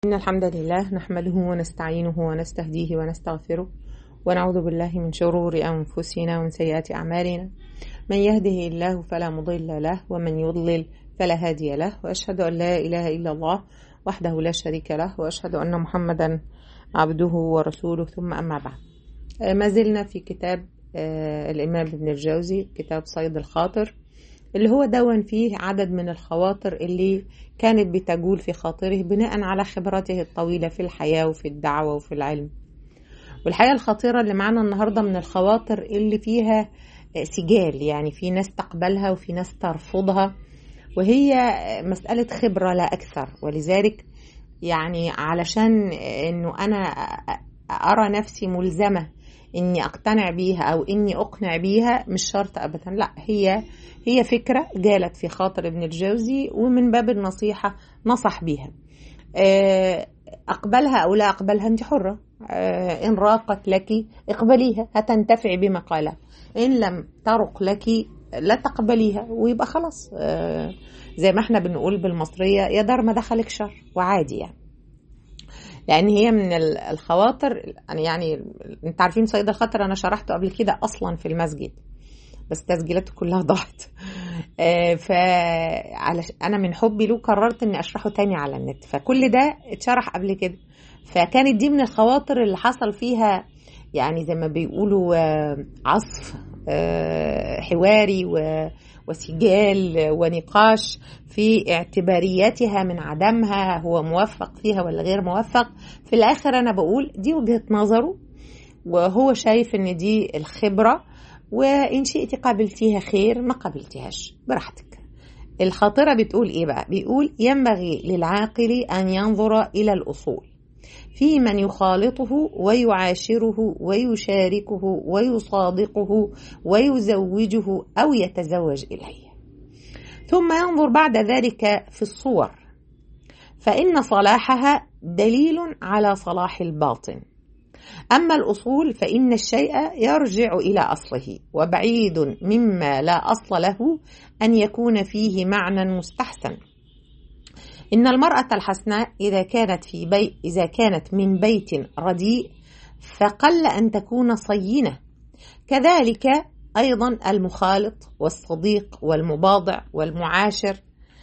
إن الحمد لله نحمده ونستعينه ونستهديه ونستغفره ونعوذ بالله من شرور أنفسنا ومن سيئات أعمالنا من يهده الله فلا مضل له ومن يضلل فلا هادي له وأشهد أن لا إله إلا الله وحده لا شريك له وأشهد أن محمدا عبده ورسوله ثم أما بعد ما زلنا في كتاب الإمام ابن الجوزي كتاب صيد الخاطر اللي هو دون فيه عدد من الخواطر اللي كانت بتجول في خاطره بناء على خبرته الطويلة في الحياة وفي الدعوة وفي العلم والحقيقة الخطيرة اللي معانا النهاردة من الخواطر اللي فيها سجال يعني في ناس تقبلها وفي ناس ترفضها وهي مسألة خبرة لا أكثر ولذلك يعني علشان أنه أنا أرى نفسي ملزمة اني اقتنع بيها او اني اقنع بيها مش شرط ابدا لا هي هي فكره جالت في خاطر ابن الجوزي ومن باب النصيحه نصح بيها اقبلها او لا اقبلها انت حره ان راقت لك اقبليها هتنتفعي بما قالها ان لم ترق لك لا تقبليها ويبقى خلاص زي ما احنا بنقول بالمصريه يا دار ما دخلك شر وعادي يعني لان هي من الخواطر يعني انت عارفين صيد الخطر انا شرحته قبل كده اصلا في المسجد بس تسجيلاته كلها ضاعت ف انا من حبي له قررت اني اشرحه تاني على النت فكل ده اتشرح قبل كده فكانت دي من الخواطر اللي حصل فيها يعني زي ما بيقولوا عصف حواري وسجال ونقاش في اعتبارياتها من عدمها هو موفق فيها ولا غير موفق في الاخر انا بقول دي وجهه نظره وهو شايف ان دي الخبره وان شئت قبلتيها خير ما قبلتيهاش براحتك الخاطره بتقول ايه بقى بيقول ينبغي للعاقل ان ينظر الى الاصول في من يخالطه ويعاشره ويشاركه ويصادقه ويزوجه او يتزوج اليه ثم ينظر بعد ذلك في الصور فان صلاحها دليل على صلاح الباطن اما الاصول فان الشيء يرجع الى اصله وبعيد مما لا اصل له ان يكون فيه معنى مستحسن إن المرأة الحسناء إذا كانت في بيت إذا كانت من بيت رديء فقل أن تكون صينة كذلك أيضا المخالط والصديق والمباضع والمعاشر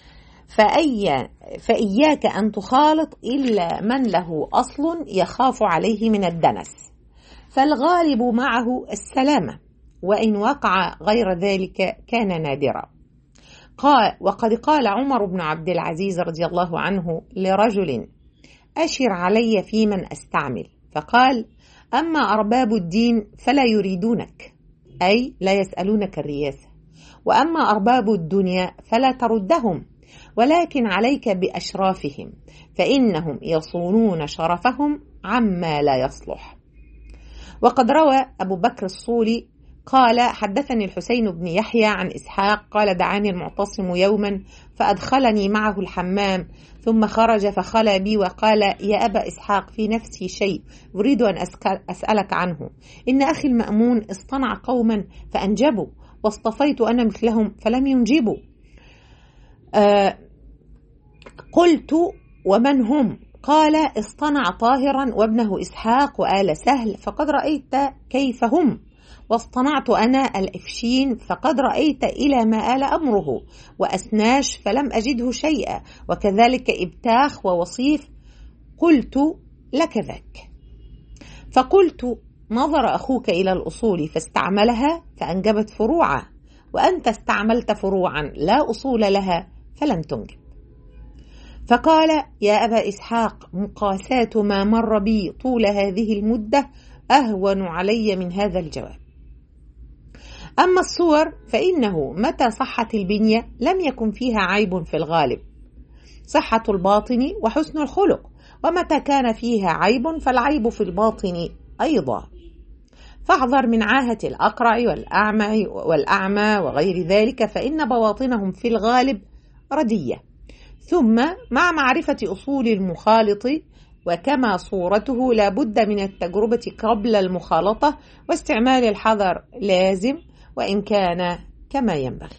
فأي فإياك أن تخالط إلا من له أصل يخاف عليه من الدنس فالغالب معه السلامة وإن وقع غير ذلك كان نادرا قال وقد قال عمر بن عبد العزيز رضي الله عنه لرجل أشر علي في من أستعمل فقال أما أرباب الدين فلا يريدونك أي لا يسألونك الرياسة وأما أرباب الدنيا فلا تردهم ولكن عليك بأشرافهم فإنهم يصونون شرفهم عما لا يصلح وقد روى أبو بكر الصولي قال حدثني الحسين بن يحيى عن إسحاق قال دعاني المعتصم يوما فأدخلني معه الحمام ثم خرج فخلى بي وقال يا أبا إسحاق في نفسي شيء أريد أن أسألك عنه إن أخي المأمون اصطنع قوما فأنجبوا واصطفيت أنا مثلهم فلم ينجبوا آه قلت ومن هم قال اصطنع طاهرا وابنه إسحاق وآل سهل فقد رأيت كيف هم واصطنعت أنا الإفشين فقد رأيت إلى ما آل أمره وأسناش فلم أجده شيئا وكذلك إبتاخ ووصيف قلت لك ذاك فقلت نظر أخوك إلى الأصول فاستعملها فأنجبت فروعا وأنت استعملت فروعا لا أصول لها فلم تنجب فقال يا أبا إسحاق مقاسات ما مر بي طول هذه المدة أهون علي من هذا الجواب أما الصور فإنه متى صحت البنية لم يكن فيها عيب في الغالب صحة الباطن وحسن الخلق ومتى كان فيها عيب فالعيب في الباطن أيضا فاحذر من عاهة الأقرع والأعمى والأعمى وغير ذلك فإن بواطنهم في الغالب ردية ثم مع معرفة أصول المخالط وكما صورته لا بد من التجربة قبل المخالطة واستعمال الحذر لازم وإن كان كما ينبغي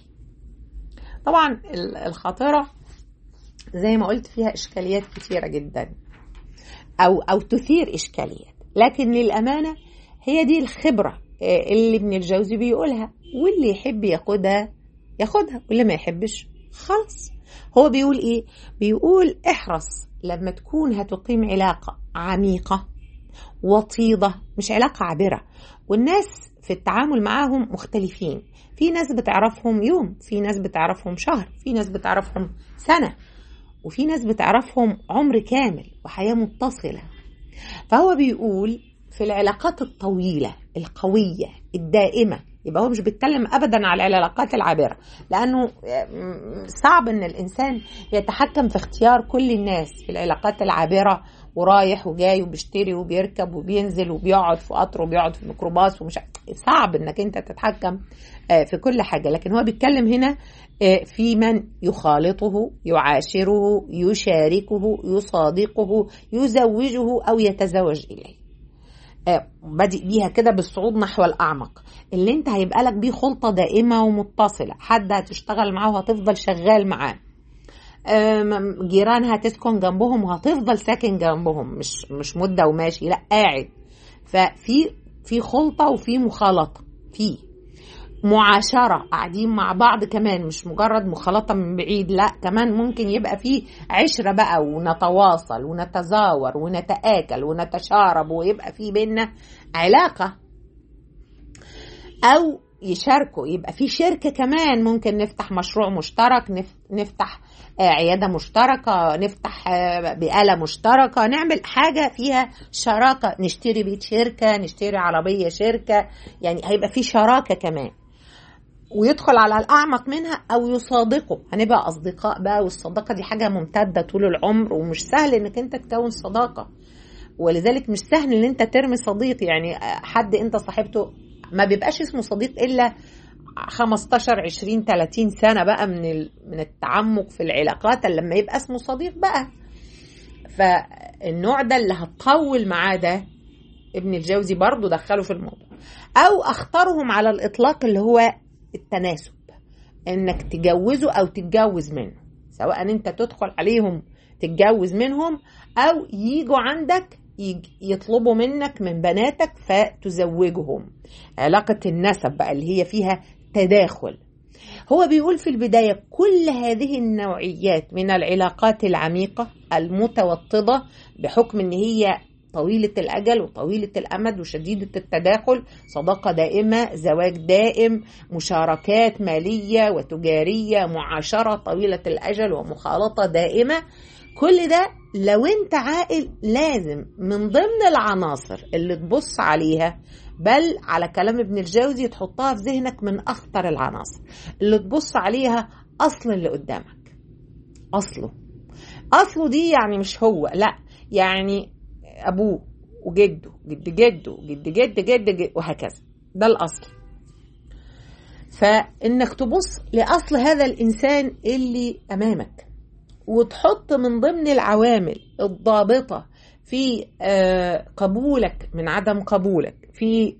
طبعا الخاطرة زي ما قلت فيها إشكاليات كتيرة جدا أو أو تثير إشكاليات لكن للأمانة هي دي الخبرة اللي ابن الجوزي بيقولها واللي يحب ياخدها ياخدها واللي ما يحبش خلاص هو بيقول ايه بيقول احرص لما تكون هتقيم علاقة عميقة وطيدة مش علاقة عابرة والناس في التعامل معاهم مختلفين في ناس بتعرفهم يوم في ناس بتعرفهم شهر في ناس بتعرفهم سنة وفي ناس بتعرفهم عمر كامل وحياة متصلة فهو بيقول في العلاقات الطويلة القوية الدائمة يبقى هو مش بيتكلم ابدا على العلاقات العابره لانه صعب ان الانسان يتحكم في اختيار كل الناس في العلاقات العابره ورايح وجاي وبيشتري وبيركب وبينزل وبيقعد في قطر وبيقعد في ميكروباص ومش صعب انك انت تتحكم في كل حاجه لكن هو بيتكلم هنا في من يخالطه يعاشره يشاركه يصادقه يزوجه او يتزوج اليه بادئ بيها كده بالصعود نحو الأعمق اللي انت هيبقى لك بيه خلطة دائمة ومتصلة حد هتشتغل معاه وهتفضل شغال معاه جيران هتسكن جنبهم وهتفضل ساكن جنبهم مش مش مدة وماشي لا قاعد ففي في خلطة وفي مخالطة في معاشرة قاعدين مع بعض كمان مش مجرد مخالطة من بعيد لا كمان ممكن يبقى في عشرة بقى ونتواصل ونتزاور ونتآكل ونتشارب ويبقى في بينا علاقة أو يشاركوا يبقى في شركة كمان ممكن نفتح مشروع مشترك نفتح عيادة مشتركة نفتح بآلة مشتركة نعمل حاجة فيها شراكة نشتري بيت شركة نشتري عربية شركة يعني هيبقى في شراكة كمان ويدخل على الأعمق منها أو يصادقه هنبقى أصدقاء بقى والصداقة دي حاجة ممتدة طول العمر ومش سهل إنك أنت تكون صداقة ولذلك مش سهل إن أنت ترمي صديق يعني حد أنت صاحبته ما بيبقاش اسمه صديق إلا 15 20 30 سنة بقى من من التعمق في العلاقات لما يبقى اسمه صديق بقى فالنوع ده اللي هتطول معاه ده ابن الجوزي برضه دخله في الموضوع أو أخطرهم على الإطلاق اللي هو التناسب انك تجوزه او تتجوز منه سواء انت تدخل عليهم تتجوز منهم او يجوا عندك يطلبوا منك من بناتك فتزوجهم علاقة النسب بقى اللي هي فيها تداخل هو بيقول في البداية كل هذه النوعيات من العلاقات العميقة المتوطدة بحكم ان هي طويلة الأجل وطويلة الأمد وشديدة التداخل صداقة دائمة زواج دائم مشاركات مالية وتجارية معاشرة طويلة الأجل ومخالطة دائمة كل ده لو انت عاقل لازم من ضمن العناصر اللي تبص عليها بل على كلام ابن الجوزي تحطها في ذهنك من أخطر العناصر اللي تبص عليها أصل اللي قدامك أصله أصله دي يعني مش هو لا يعني ابوه وجده جد جده جد جد جد, جد وهكذا ده الاصل فانك تبص لاصل هذا الانسان اللي امامك وتحط من ضمن العوامل الضابطه في قبولك من عدم قبولك في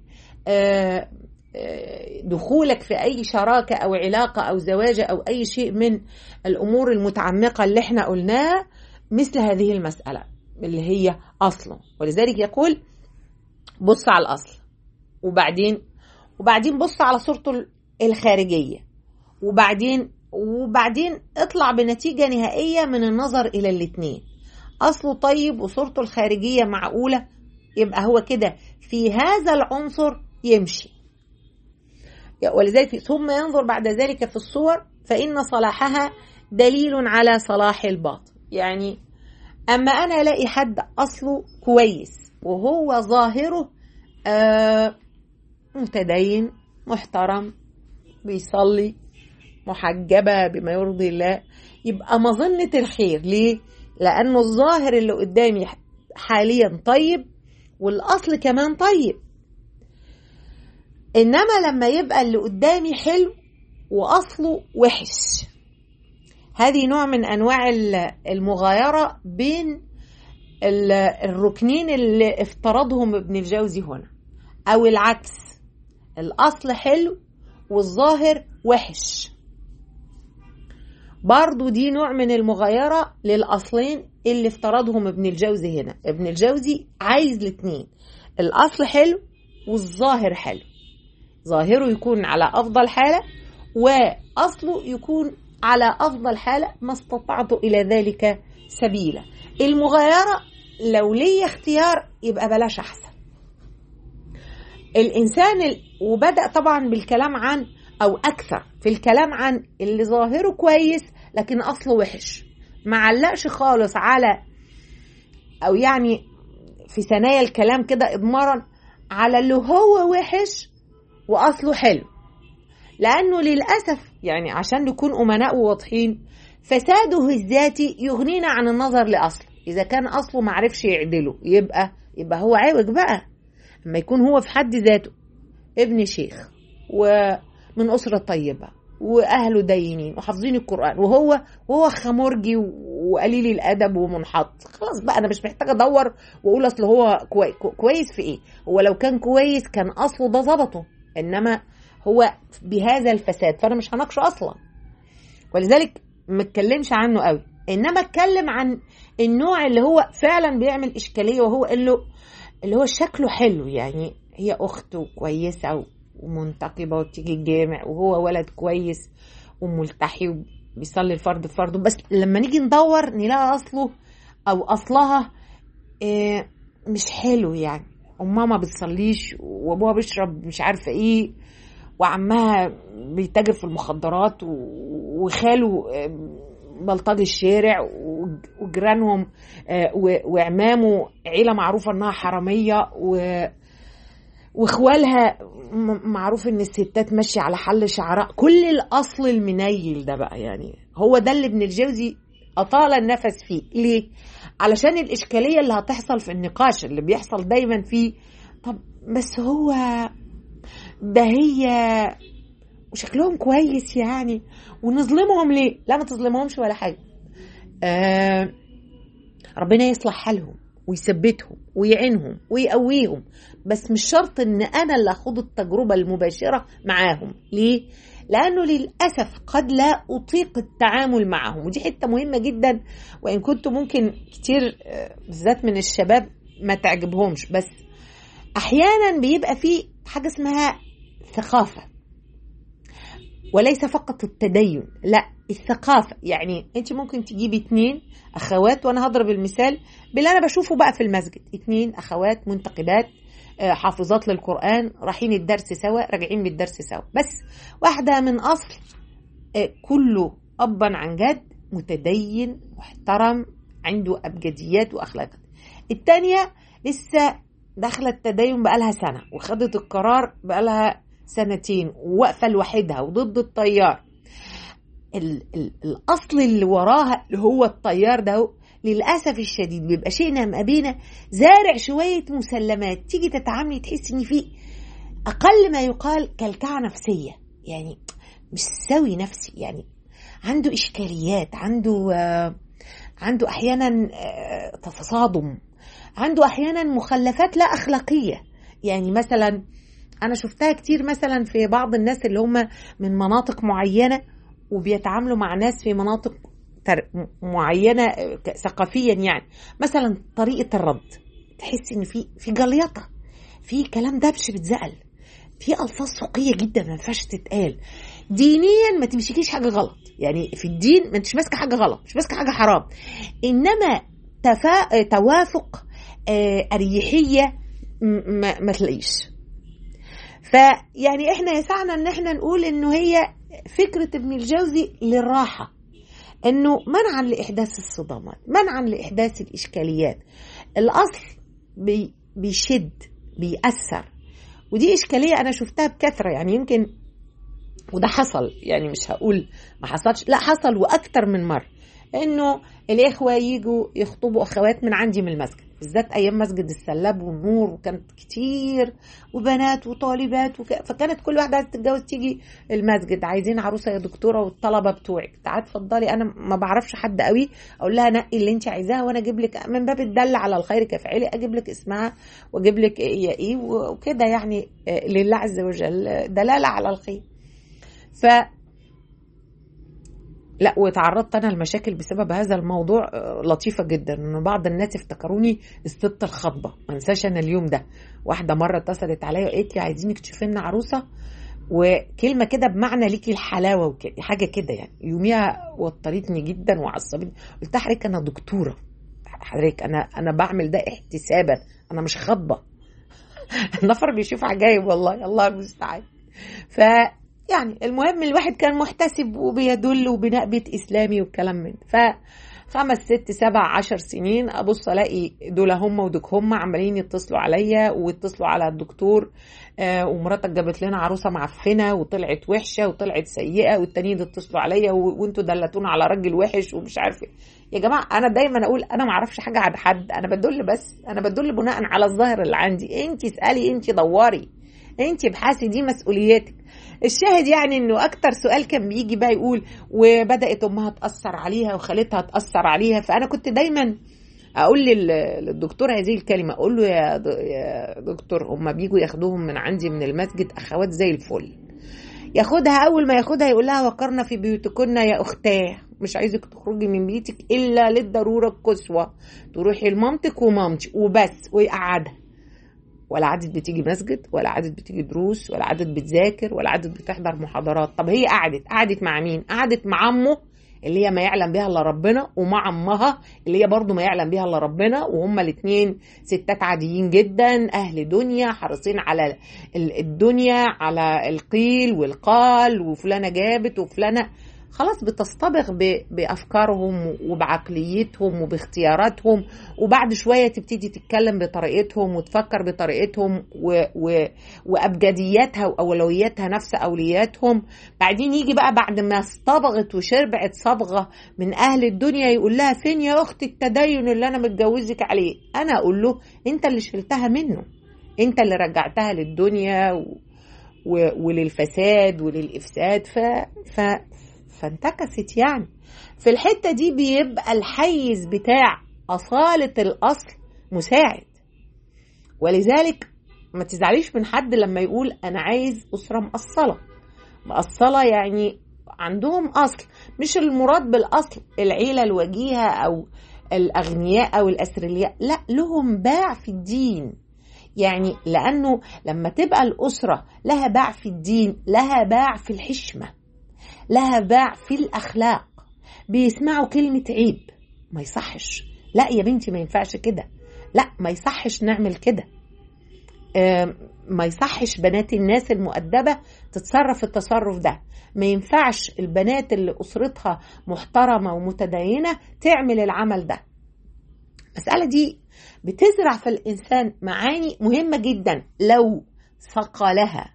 دخولك في اي شراكه او علاقه او زواج او اي شيء من الامور المتعمقه اللي احنا قلناها مثل هذه المساله اللي هي أصله ولذلك يقول بص على الأصل وبعدين وبعدين بص على صورته الخارجية وبعدين وبعدين اطلع بنتيجة نهائية من النظر إلى الاتنين أصله طيب وصورته الخارجية معقولة يبقى هو كده في هذا العنصر يمشي ولذلك ثم ينظر بعد ذلك في الصور فإن صلاحها دليل على صلاح الباطن يعني اما انا الاقي حد اصله كويس وهو ظاهره آه متدين محترم بيصلي محجبة بما يرضي الله يبقى مظنة الخير ليه؟ لأنه الظاهر اللي قدامي حاليا طيب والأصل كمان طيب إنما لما يبقى اللي قدامي حلو وأصله وحش هذه نوع من انواع المغايره بين الركنين اللي افترضهم ابن الجوزي هنا او العكس الاصل حلو والظاهر وحش برضو دي نوع من المغايرة للأصلين اللي افترضهم ابن الجوزي هنا ابن الجوزي عايز الاتنين الأصل حلو والظاهر حلو ظاهره يكون على أفضل حالة وأصله يكون على أفضل حالة ما استطعت إلى ذلك سبيلا المغايرة لو لي اختيار يبقى بلاش أحسن الإنسان ال... وبدأ طبعا بالكلام عن أو أكثر في الكلام عن اللي ظاهره كويس لكن أصله وحش ما علقش خالص على أو يعني في ثنايا الكلام كده إضمارا على اللي هو وحش وأصله حلو لأنه للأسف يعني عشان نكون أمناء وواضحين فساده الذاتي يغنينا عن النظر لأصله إذا كان أصله معرفش يعدله يبقى يبقى هو عوج بقى لما يكون هو في حد ذاته ابن شيخ ومن أسرة طيبة وأهله دينين وحافظين القرآن وهو وهو خمرجي وقليل الأدب ومنحط خلاص بقى أنا مش محتاجة أدور وأقول أصل هو كوي كويس في إيه هو لو كان كويس كان أصله ده ظبطه إنما هو بهذا الفساد فأنا مش هناقشه أصلا ولذلك ما اتكلمش عنه قوي انما اتكلم عن النوع اللي هو فعلا بيعمل اشكاليه وهو اللي اللي هو شكله حلو يعني هي اخته كويسه ومنتقبه وتيجي الجامع وهو ولد كويس وملتحي وبيصلي الفرض فرضه بس لما نيجي ندور نلاقي اصله او اصلها إيه مش حلو يعني امها ما بتصليش وابوها بيشرب مش عارفه ايه وعمها بيتاجر في المخدرات وخاله بلطجي الشارع وجيرانهم وعمامه عيله معروفه انها حراميه واخوالها معروف ان الستات ماشيه على حل شعراء كل الاصل المنيل ده بقى يعني هو ده اللي ابن الجوزي اطال النفس فيه ليه علشان الاشكاليه اللي هتحصل في النقاش اللي بيحصل دايما فيه طب بس هو ده هي وشكلهم كويس يعني ونظلمهم ليه لا ما تظلمهمش ولا حاجه آه ربنا يصلح حالهم ويثبتهم ويعينهم ويقويهم بس مش شرط ان انا اللي اخوض التجربه المباشره معاهم ليه لانه للاسف قد لا اطيق التعامل معهم ودي حته مهمه جدا وان كنت ممكن كتير بالذات من الشباب ما تعجبهمش بس احيانا بيبقى في حاجه اسمها ثقافه وليس فقط التدين لا الثقافة يعني انت ممكن تجيبي اتنين اخوات وانا هضرب المثال باللي انا بشوفه بقى في المسجد اتنين اخوات منتقبات حافظات للقرآن رايحين الدرس سوا راجعين من الدرس سوا بس واحدة من أصل كله أبا عن جد متدين محترم عنده أبجديات وأخلاقات التانية لسه داخلة التدين بقالها سنة وخدت القرار بقالها سنتين وواقفه لوحدها وضد التيار ال ال الاصل اللي وراها اللي هو التيار ده للاسف الشديد بيبقى شئنا ام ابينا زارع شويه مسلمات تيجي تتعاملي تحسي ان في اقل ما يقال كلكعه نفسيه يعني مش سوي نفسي يعني عنده اشكاليات عنده آه عنده احيانا آه تصادم عنده احيانا مخلفات لا اخلاقيه يعني مثلا انا شفتها كتير مثلا في بعض الناس اللي هم من مناطق معينه وبيتعاملوا مع ناس في مناطق معينه ثقافيا يعني مثلا طريقه الرد تحس ان في في جليطه في كلام دبش بتزقل في الفاظ سوقيه جدا ما ينفعش تتقال دينيا ما تمسكيش حاجه غلط يعني في الدين ما انتش ماسكه حاجه غلط مش ماسكه حاجه حرام انما تفا... توافق آه اريحيه ما, ما تلاقيش فيعني احنا يسعنا ان احنا نقول انه هي فكرة ابن الجوزي للراحة انه منعا لاحداث الصدامات منعا لاحداث الاشكاليات الاصل بي بيشد بيأثر ودي اشكالية انا شفتها بكثرة يعني يمكن وده حصل يعني مش هقول ما حصلش لا حصل واكتر من مرة انه الاخوة يجوا يخطبوا اخوات من عندي من المسجد بالذات ايام مسجد السلاب والنور وكانت كتير وبنات وطالبات وك... فكانت كل واحده عايزه تتجوز تيجي المسجد عايزين عروسه يا دكتوره والطلبه بتوعك تعالي اتفضلي انا ما بعرفش حد قوي اقول لها نقي اللي انت عايزاها وانا اجيب لك من باب الدل على الخير كفعلي اجيب لك اسمها واجيب لك ايه ايه وكده يعني لله عز وجل دلاله على الخير ف لا وتعرضت انا لمشاكل بسبب هذا الموضوع آه، لطيفه جدا ان بعض الناس افتكروني الست الخطبه ما انساش انا اليوم ده واحده مره اتصلت عليا وقالت لي عايزينك تشوفي لنا عروسه وكلمه كده بمعنى ليكي الحلاوه وكده حاجه كده يعني يوميها وترتني جدا وعصبتني قلت لها حضرتك انا دكتوره حضرتك انا انا بعمل ده احتسابا انا مش خطبه النفر بيشوف عجايب والله الله المستعان ف يعني المهم الواحد كان محتسب وبيدل وبناء بيت اسلامي والكلام من ده. ف خمس ست سبع عشر سنين ابص الاقي دول هم ودوك هم عمالين يتصلوا عليا ويتصلوا على الدكتور آه ومراتك جابت لنا عروسه معفنه وطلعت وحشه وطلعت سيئه والتانيين يتصلوا عليا و- وانتوا دلتونا على راجل وحش ومش عارف ايه يا جماعه انا دايما اقول انا ما اعرفش حاجه عن حد انا بدل بس انا بدل بناء على الظاهر اللي عندي انت اسالي انت دوري انت ابحثي دي مسؤوليتك الشاهد يعني انه اكتر سؤال كان بيجي بقى يقول وبدات امها تاثر عليها وخالتها تاثر عليها فانا كنت دايما اقول لل- للدكتور هذه الكلمه اقول له يا د- يا دكتور هم بيجوا ياخدوهم من عندي من المسجد اخوات زي الفل ياخدها اول ما ياخدها يقول لها وقرنا في بيوتكن يا اختاه مش عايزك تخرجي من بيتك الا للضروره القصوى تروحي لمامتك ومامتي وبس ويقعدها ولا عادت بتيجي مسجد ولا عادت بتيجي دروس ولا عادت بتذاكر ولا عادت بتحضر محاضرات طب هي قعدت قعدت مع مين قعدت مع امه اللي هي ما يعلم بها الا ربنا ومع امها اللي هي برضو ما يعلم بها الا ربنا وهما الاثنين ستات عاديين جدا اهل دنيا حريصين على ال- الدنيا على القيل والقال وفلانه جابت وفلانه خلاص بتصطبغ ب- بافكارهم وبعقليتهم وباختياراتهم وبعد شويه تبتدي تتكلم بطريقتهم وتفكر بطريقتهم و... و... وابجدياتها واولوياتها نفس اولوياتهم بعدين يجي بقى بعد ما اصطبغت وشربعت صبغه من اهل الدنيا يقول لها فين يا اختي التدين اللي انا متجوزك عليه انا اقول له انت اللي شلتها منه انت اللي رجعتها للدنيا و... و... وللفساد وللافساد ف... ف... فانتكست يعني في الحته دي بيبقى الحيز بتاع اصاله الاصل مساعد ولذلك ما تزعليش من حد لما يقول انا عايز اسره مقصله مقصله يعني عندهم اصل مش المراد بالاصل العيله الوجيهه او الاغنياء او الاثرياء لا لهم باع في الدين يعني لانه لما تبقى الاسره لها باع في الدين لها باع في الحشمه لها باع في الاخلاق بيسمعوا كلمه عيب ما يصحش لا يا بنتي ما ينفعش كده لا ما يصحش نعمل كده آم، ما يصحش بنات الناس المؤدبة تتصرف التصرف ده ما ينفعش البنات اللي أسرتها محترمة ومتدينة تعمل العمل ده المسألة دي بتزرع في الإنسان معاني مهمة جدا لو صقلها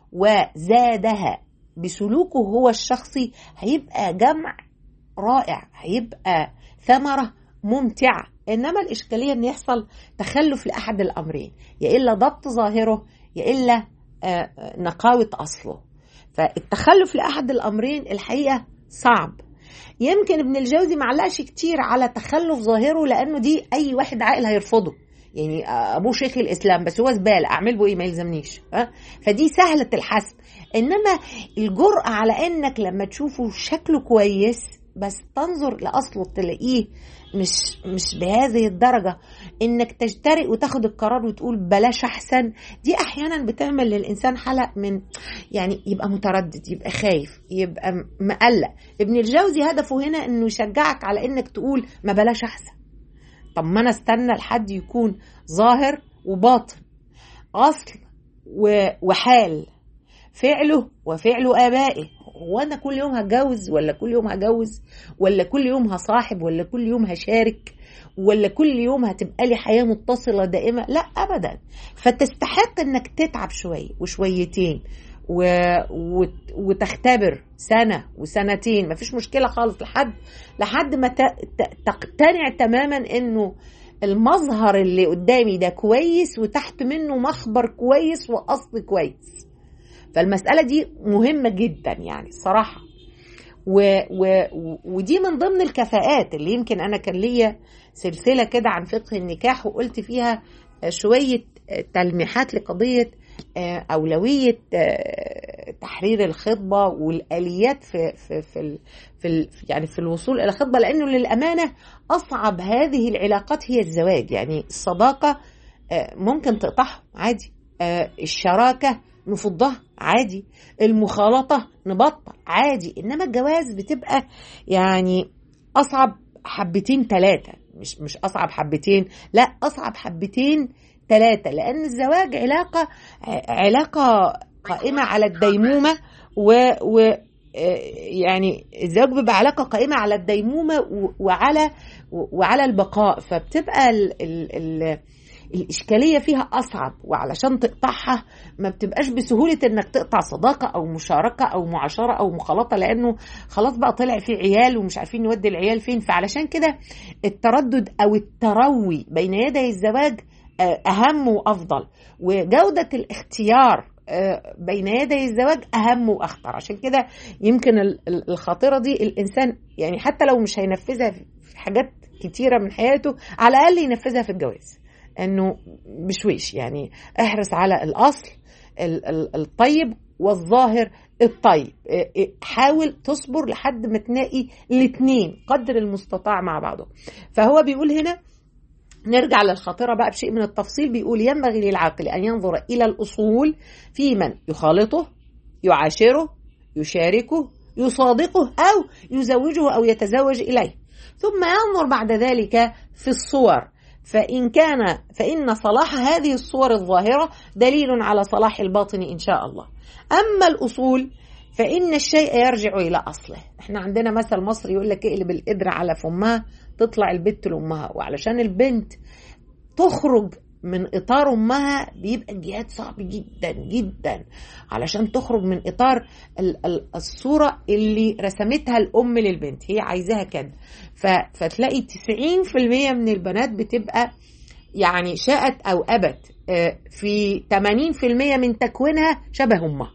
وزادها بسلوكه هو الشخصي هيبقى جمع رائع هيبقى ثمرة ممتعة إنما الإشكالية إن يحصل تخلف لأحد الأمرين يا إلا ضبط ظاهره يا إلا آه، آه، نقاوة أصله فالتخلف لأحد الأمرين الحقيقة صعب يمكن ابن الجوزي معلقش كتير على تخلف ظاهره لأنه دي أي واحد عاقل هيرفضه يعني آه، أبوه شيخ الإسلام بس هو زبالة أعمل به إيه ما يلزمنيش ها؟ فدي سهلة الحسم إنما الجرأة على إنك لما تشوفه شكله كويس بس تنظر لأصله تلاقيه مش مش بهذه الدرجة انك تجترئ وتاخد القرار وتقول بلاش احسن دي احيانا بتعمل للانسان حلق من يعني يبقى متردد يبقى خايف يبقى م- مقلق ابن الجوزي هدفه هنا انه يشجعك على انك تقول ما بلاش احسن طب ما انا استنى لحد يكون ظاهر وباطن اصل و- وحال فعله وفعل ابائه هو انا كل يوم هتجوز ولا كل يوم هجوز ولا كل يوم هصاحب ولا كل يوم هشارك ولا كل يوم هتبقى لي حياه متصله دائمه لا ابدا فتستحق انك تتعب شويه وشويتين و... وت... وتختبر سنه وسنتين مفيش مشكله خالص لحد لحد ما ت... ت... تقتنع تماما انه المظهر اللي قدامي ده كويس وتحت منه مخبر كويس واصل كويس فالمسألة دي مهمة جدا يعني الصراحة و و ودي من ضمن الكفاءات اللي يمكن أنا كان ليا سلسلة كده عن فقه النكاح وقلت فيها شوية تلميحات لقضية أولوية تحرير الخطبه والاليات في في في ال في ال يعني في الوصول الى الخطبه لانه للامانه اصعب هذه العلاقات هي الزواج يعني الصداقه ممكن تقطعها عادي الشراكه نفضها عادي المخالطه نبطل عادي انما الجواز بتبقى يعني اصعب حبتين ثلاثه مش مش اصعب حبتين لا اصعب حبتين ثلاثه لان الزواج علاقه علاقه قائمه على الديمومه و, و يعني الزواج بيبقى علاقه قائمه على الديمومه وعلى وعلى البقاء فبتبقى ال ال ال الإشكالية فيها أصعب وعلشان تقطعها ما بتبقاش بسهولة إنك تقطع صداقة أو مشاركة أو معاشرة أو مخالطة لأنه خلاص بقى طلع في عيال ومش عارفين نودي العيال فين فعلشان كده التردد أو التروي بين يدي الزواج أهم وأفضل وجودة الاختيار بين يدي الزواج أهم وأخطر عشان كده يمكن الخاطرة دي الإنسان يعني حتى لو مش هينفذها في حاجات كتيرة من حياته على الأقل ينفذها في الجواز انه بشويش يعني احرص على الاصل الطيب والظاهر الطيب حاول تصبر لحد ما تلاقي الاثنين قدر المستطاع مع بعضهم فهو بيقول هنا نرجع للخاطرة بقى بشيء من التفصيل بيقول ينبغي للعاقل أن ينظر إلى الأصول في من يخالطه يعاشره يشاركه يصادقه أو يزوجه أو يتزوج إليه ثم ينظر بعد ذلك في الصور فإن كان فإن صلاح هذه الصور الظاهرة دليل على صلاح الباطن إن شاء الله أما الأصول فإن الشيء يرجع إلى أصله احنا عندنا مثل مصري يقول لك اقلب القدرة على فمها تطلع البت لأمها وعلشان البنت تخرج من إطار أمها بيبقى الجهاد صعب جدا جدا علشان تخرج من إطار الصورة اللي رسمتها الأم للبنت هي عايزاها كده فتلاقي 90% من البنات بتبقى يعني شاءت أو أبت في 80% من تكوينها شبه أمها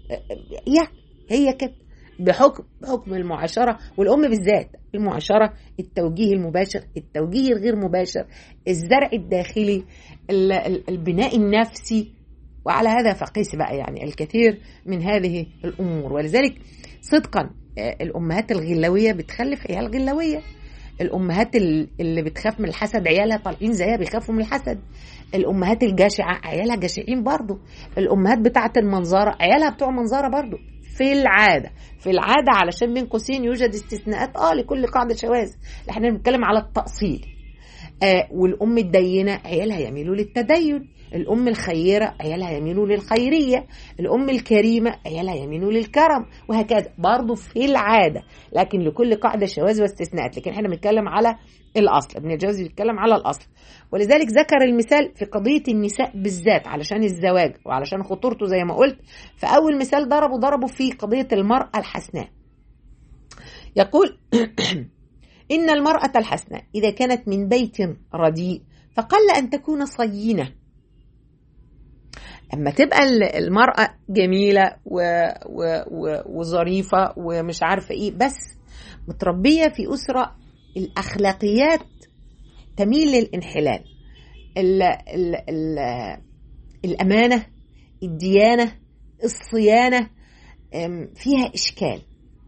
يا هي كده بحكم بحكم المعاشرة والأم بالذات المعاشرة التوجيه المباشر التوجيه الغير مباشر الزرع الداخلي البناء النفسي وعلى هذا فقيس بقى يعني الكثير من هذه الأمور ولذلك صدقا الأمهات الغلوية بتخلف عيال غلوية الأمهات اللي بتخاف من الحسد عيالها طالعين زيها بيخافوا من الحسد الأمهات الجشعة عيالها جشعين برضو الأمهات بتاعة المنظرة عيالها بتوع منظرة برضو في العاده في العاده علشان بين قوسين يوجد استثناءات اه لكل قاعده شواذ احنا بنتكلم على التاصيل آه والام الدينه عيالها يميلوا للتدين الام الخيره عيالها يميلوا للخيريه الام الكريمه عيالها يميلوا للكرم وهكذا برضه في العاده لكن لكل قاعده شواذ واستثناءات لكن احنا بنتكلم على الاصل ابن الجوزي بيتكلم على الاصل ولذلك ذكر المثال في قضيه النساء بالذات علشان الزواج وعلشان خطورته زي ما قلت فاول مثال ضربه ضربه في قضيه المراه الحسناء يقول ان المراه الحسناء اذا كانت من بيت رديء فقل ان تكون صينه اما تبقى المراه جميله و... و... و... وظريفه ومش عارفه ايه بس متربيه في اسره الاخلاقيات تميل للانحلال ال ال ال الامانه الديانه الصيانه فيها اشكال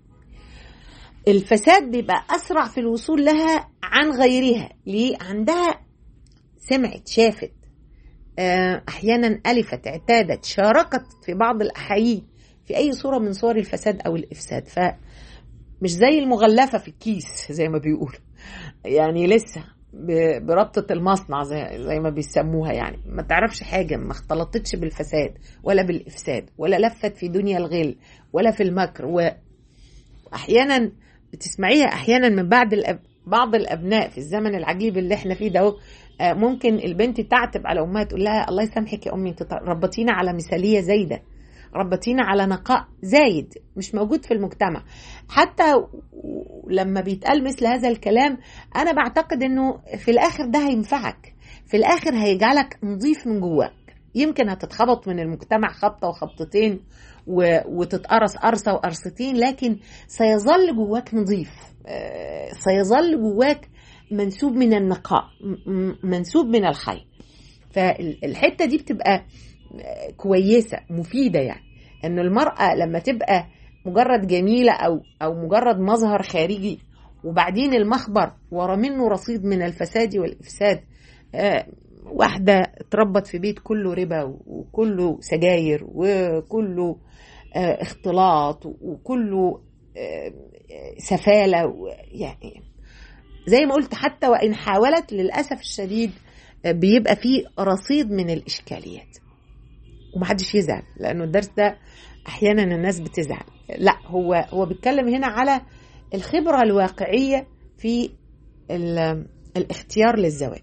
الفساد بيبقى اسرع في الوصول لها عن غيرها ليه عندها سمعت شافت احيانا الفت اعتادت شاركت في بعض الاحايين في اي صوره من صور الفساد او الافساد ف مش زي المغلفه في الكيس زي ما بيقولوا يعني لسه بربطة المصنع زي, زي ما بيسموها يعني ما تعرفش حاجة ما اختلطتش بالفساد ولا بالإفساد ولا لفت في دنيا الغل ولا في المكر وأحيانا بتسمعيها أحيانا من بعد الأب بعض الأبناء في الزمن العجيب اللي احنا فيه ده ممكن البنت تعتب على أمها تقول لها الله يسامحك يا أمي انت ربطينا على مثالية زايدة ربطينا على نقاء زايد مش موجود في المجتمع حتى لما بيتقال مثل هذا الكلام انا بعتقد انه في الاخر ده هينفعك في الاخر هيجعلك نظيف من جواك يمكن هتتخبط من المجتمع خبطه وخبطتين وتتقرص قرصه وقرصتين لكن سيظل جواك نظيف سيظل جواك منسوب من النقاء منسوب من الخير فالحته دي بتبقى كويسه مفيده يعني انه المراه لما تبقى مجرد جميله او او مجرد مظهر خارجي وبعدين المخبر ورا منه رصيد من الفساد والافساد آه واحده اتربت في بيت كله ربا وكله سجاير وكله آه اختلاط وكله آه سفاله يعني زي ما قلت حتى وان حاولت للاسف الشديد بيبقى فيه رصيد من الاشكاليات ومحدش يزعل لانه الدرس ده احيانا الناس بتزعل لا هو هو بيتكلم هنا على الخبره الواقعيه في الاختيار للزواج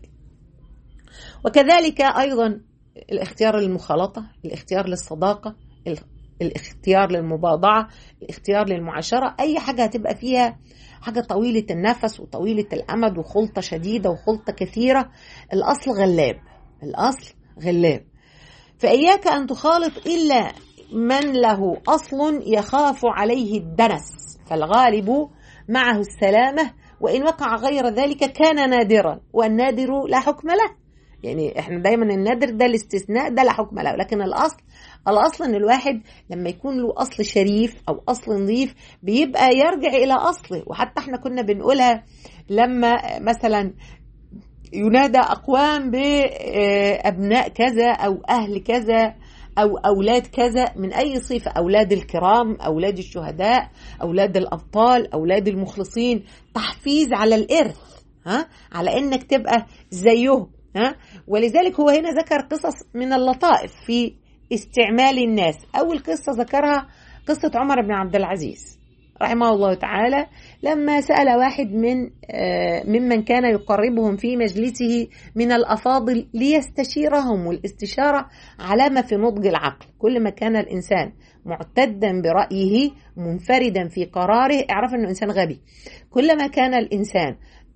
وكذلك ايضا الاختيار للمخالطه الاختيار للصداقه الاختيار للمباضعه الاختيار للمعاشره اي حاجه هتبقى فيها حاجة طويلة النفس وطويلة الأمد وخلطة شديدة وخلطة كثيرة الأصل غلاب الأصل غلاب فإياك أن تخالط إلا من له أصل يخاف عليه الدنس فالغالب معه السلامة وإن وقع غير ذلك كان نادرا والنادر لا حكم له يعني احنا دايما النادر ده الاستثناء ده لا حكم له لكن الاصل الاصل ان الواحد لما يكون له اصل شريف او اصل نظيف بيبقى يرجع الى اصله وحتى احنا كنا بنقولها لما مثلا ينادى اقوام بابناء كذا او اهل كذا او اولاد كذا من اي صفه اولاد الكرام اولاد الشهداء اولاد الابطال اولاد المخلصين تحفيز على الارث ها على انك تبقى زيهم ها ولذلك هو هنا ذكر قصص من اللطائف في استعمال الناس اول قصه ذكرها قصه عمر بن عبد العزيز رحمه الله تعالى لما سأل واحد من ممن كان يقربهم في مجلسه من الأفاضل ليستشيرهم والاستشارة علامة في نضج العقل كل ما كان الإنسان معتدا برأيه منفردا في قراره اعرف أنه إنسان غبي كلما كان الإنسان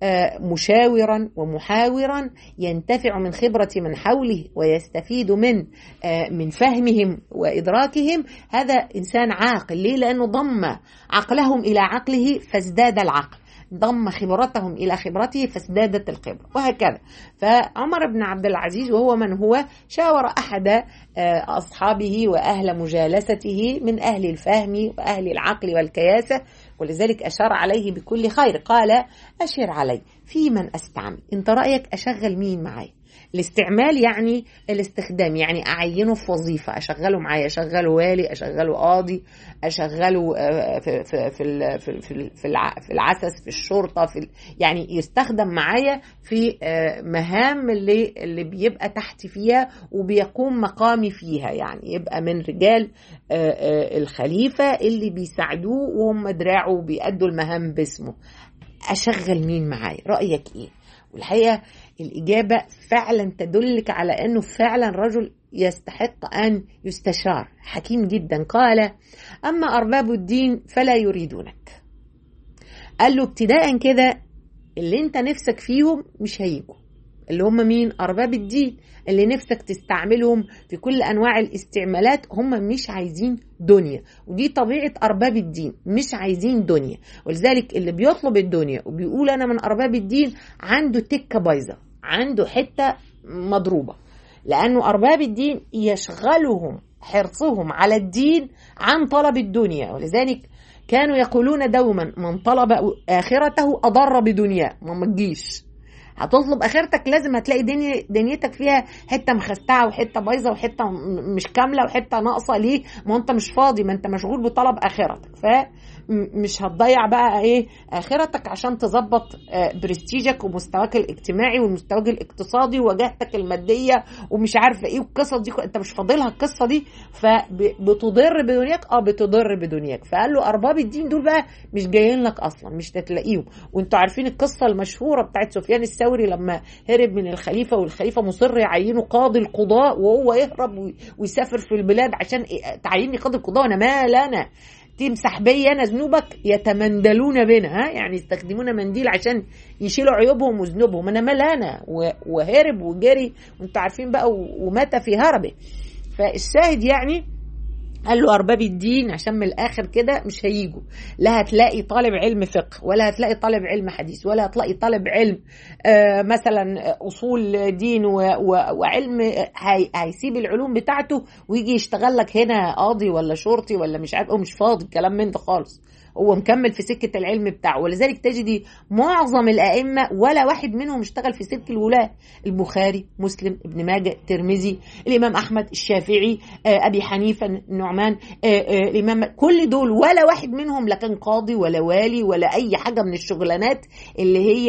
مشاورا ومحاورا ينتفع من خبرة من حوله ويستفيد من من فهمهم وإدراكهم هذا إنسان عاقل ليه؟ لأنه ضم عقلهم إلى عقله فازداد العقل ضم خبرتهم إلى خبرته فازدادت الخبرة وهكذا فعمر بن عبد العزيز وهو من هو شاور أحد أصحابه وأهل مجالسته من أهل الفهم وأهل العقل والكياسة ولذلك أشار عليه بكل خير قال أشر علي في من أستعمل أنت رأيك أشغل مين معي الاستعمال يعني الاستخدام يعني أعينه في وظيفة أشغله معايا أشغله والي أشغله قاضي أشغله في في في في في العسس في الشرطة في يعني يستخدم معايا في مهام اللي اللي بيبقى تحت فيها وبيقوم مقامي فيها يعني يبقى من رجال الخليفة اللي بيساعدوه وهم دراعه وبيأدوا المهام باسمه أشغل مين معايا رأيك إيه والحقيقة الإجابة فعلا تدلك على أنه فعلا رجل يستحق أن يستشار حكيم جدا قال أما أرباب الدين فلا يريدونك قال له ابتداء كده اللي انت نفسك فيهم مش هيجوا اللي هم مين أرباب الدين اللي نفسك تستعملهم في كل أنواع الاستعمالات هم مش عايزين دنيا ودي طبيعة أرباب الدين مش عايزين دنيا ولذلك اللي بيطلب الدنيا وبيقول أنا من أرباب الدين عنده تكة بايظة عنده حتة مضروبة لأنه أرباب الدين يشغلهم حرصهم على الدين عن طلب الدنيا ولذلك كانوا يقولون دوما من طلب آخرته أضر بدنياه ما تجيش هتطلب اخرتك لازم هتلاقي دنيا دنيتك فيها حته مخستعه وحته بايظه وحته مش كامله وحته ناقصه ليه؟ ما انت مش فاضي ما انت مشغول بطلب اخرتك فمش هتضيع بقى ايه اخرتك عشان تظبط برستيجك ومستواك الاجتماعي ومستواك الاقتصادي ووجهتك الماديه ومش عارفه ايه والقصص دي انت مش فاضلها القصه دي فبتضر بدنياك اه بتضر بدنياك فقال له ارباب الدين دول بقى مش جايين لك اصلا مش هتلاقيهم وانتوا عارفين القصه المشهوره بتاعت سفيان الثوري لما هرب من الخليفه والخليفه مصر يعينه قاضي القضاء وهو يهرب ويسافر في البلاد عشان تعيني قاضي القضاء وانا ما لنا تمسح بيا انا ذنوبك يتمندلون بنا ها يعني يستخدمون منديل عشان يشيلوا عيوبهم وذنوبهم انا مال انا وهرب وجري وانتوا عارفين بقى ومات في هربه فالشاهد يعني قال له ارباب الدين عشان من الاخر كده مش هيجوا لا هتلاقي طالب علم فقه ولا هتلاقي طالب علم حديث ولا هتلاقي طالب علم آه مثلا اصول دين و و وعلم هي هيسيب العلوم بتاعته ويجي يشتغل لك هنا قاضي ولا شرطي ولا مش عارف هو مش فاضي الكلام من ده خالص هو مكمل في سكة العلم بتاعه ولذلك تجدي معظم الأئمة ولا واحد منهم اشتغل في سلك الولاة البخاري مسلم ابن ماجه الترمذي الإمام أحمد الشافعي أبي حنيفة النعمان الإمام كل دول ولا واحد منهم لا كان قاضي ولا والي ولا أي حاجة من الشغلانات اللي هي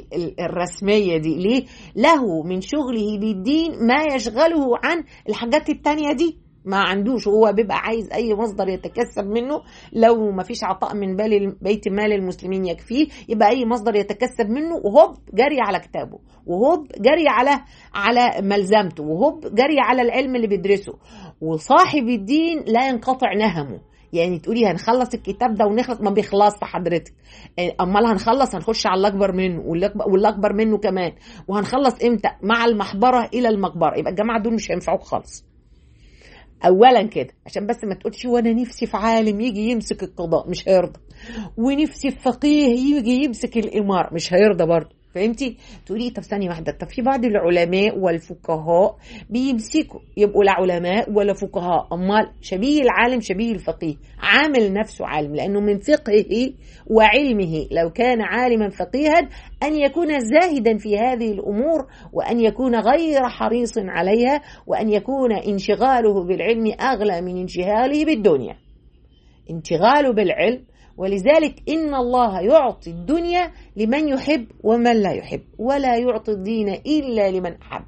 الرسمية دي ليه له من شغله بالدين ما يشغله عن الحاجات التانية دي ما عندوش هو بيبقى عايز اي مصدر يتكسب منه لو ما فيش عطاء من بيت مال المسلمين يكفيه يبقى اي مصدر يتكسب منه وهوب جري على كتابه وهوب جري على على ملزمته وهوب جري على العلم اللي بيدرسه وصاحب الدين لا ينقطع نهمه يعني تقولي هنخلص الكتاب ده ونخلص ما بيخلصش حضرتك امال هنخلص هنخش على الاكبر منه واللي اكبر منه كمان وهنخلص امتى مع المحبره الى المقبره يبقى الجماعه دول مش هينفعوك خالص اولا كده عشان بس ما تقولش وانا نفسي في عالم يجي يمسك القضاء مش هيرضى ونفسي في فقيه يجي يمسك الامار مش هيرضى برضه فهمتي تقولي طب ثانيه واحده طب في بعض العلماء والفقهاء بيمسكوا يبقوا لا علماء ولا فقهاء امال شبيه العالم شبيه الفقيه عامل نفسه عالم لانه من فقهه وعلمه لو كان عالما فقيها ان يكون زاهدا في هذه الامور وان يكون غير حريص عليها وان يكون انشغاله بالعلم اغلى من انشغاله بالدنيا انشغاله بالعلم ولذلك إن الله يعطي الدنيا لمن يحب ومن لا يحب ولا يعطي الدين إلا لمن أحب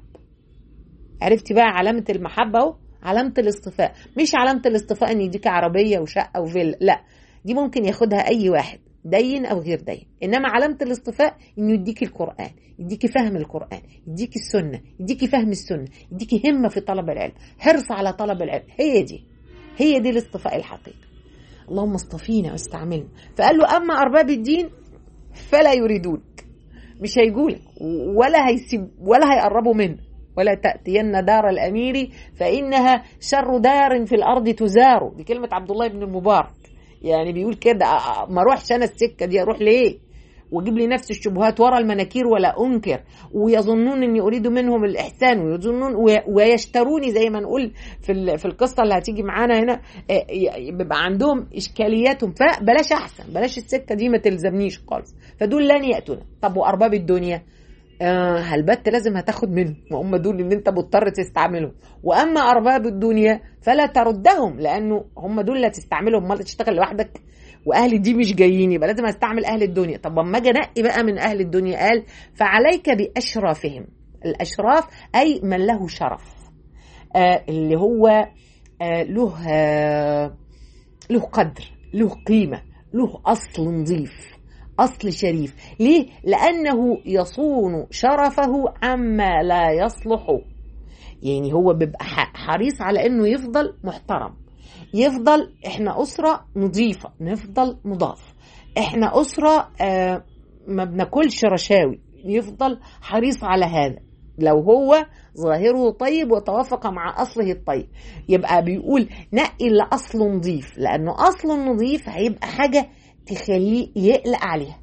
عرفتي بقى علامة المحبة اهو علامة الاصطفاء مش علامة الاصطفاء ان يديك عربية وشقة وفيلا لا دي ممكن ياخدها اي واحد دين او غير دين انما علامة الاصطفاء انه يديك القرآن يديك فهم القرآن يديك السنة يديك فهم السنة يديك همة في طلب العلم حرص على طلب العلم هي دي هي دي الاصطفاء الحقيقي اللهم اصطفينا واستعملنا فقال له اما ارباب الدين فلا يريدونك مش هيجولك ولا هيسيب ولا هيقربوا منك ولا تأتين دار الأمير فإنها شر دار في الأرض تزار دي كلمة عبد الله بن المبارك يعني بيقول كده ما اروحش أنا السكة دي أروح ليه واجيب لي نفس الشبهات ورا المناكير ولا انكر ويظنون اني اريد منهم الاحسان ويظنون ويشتروني زي ما نقول في في القصه اللي هتيجي معانا هنا بيبقى عندهم اشكالياتهم فبلاش احسن بلاش السكه دي ما تلزمنيش خالص فدول لن ياتونا طب وارباب الدنيا آه هلبت لازم هتاخد منهم وهم دول اللي انت مضطر تستعملهم واما ارباب الدنيا فلا تردهم لانه هم دول اللي هتستعملهم امال تشتغل لوحدك واهل دي مش جايين يبقى لازم استعمل اهل الدنيا طب اما اجي انقي بقى من اهل الدنيا قال فعليك باشرافهم الاشراف اي من له شرف آه اللي هو آه له آه له قدر له قيمه له اصل نظيف اصل شريف ليه لانه يصون شرفه عما لا يصلح يعني هو بيبقى حريص على انه يفضل محترم يفضل احنا اسره نظيفه نفضل نضاف احنا اسره آه ما بناكلش رشاوي يفضل حريص على هذا لو هو ظاهره طيب وتوافق مع اصله الطيب يبقى بيقول نقي اللي اصله نظيف لانه اصله نظيف هيبقى حاجه تخليه يقلق عليها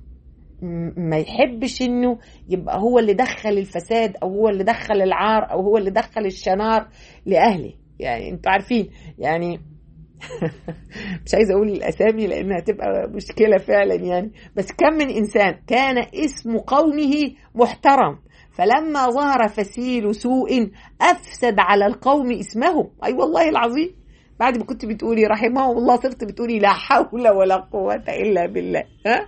ما يحبش انه يبقى هو اللي دخل الفساد او هو اللي دخل العار او هو اللي دخل الشنار لاهله يعني انتوا عارفين يعني مش عايزه اقول الاسامي لانها هتبقى مشكله فعلا يعني بس كم من انسان كان اسم قومه محترم فلما ظهر فسيل سوء افسد على القوم اسمهم اي أيوة والله العظيم بعد ما كنت بتقولي رحمه الله صرت بتقولي لا حول ولا قوه الا بالله ها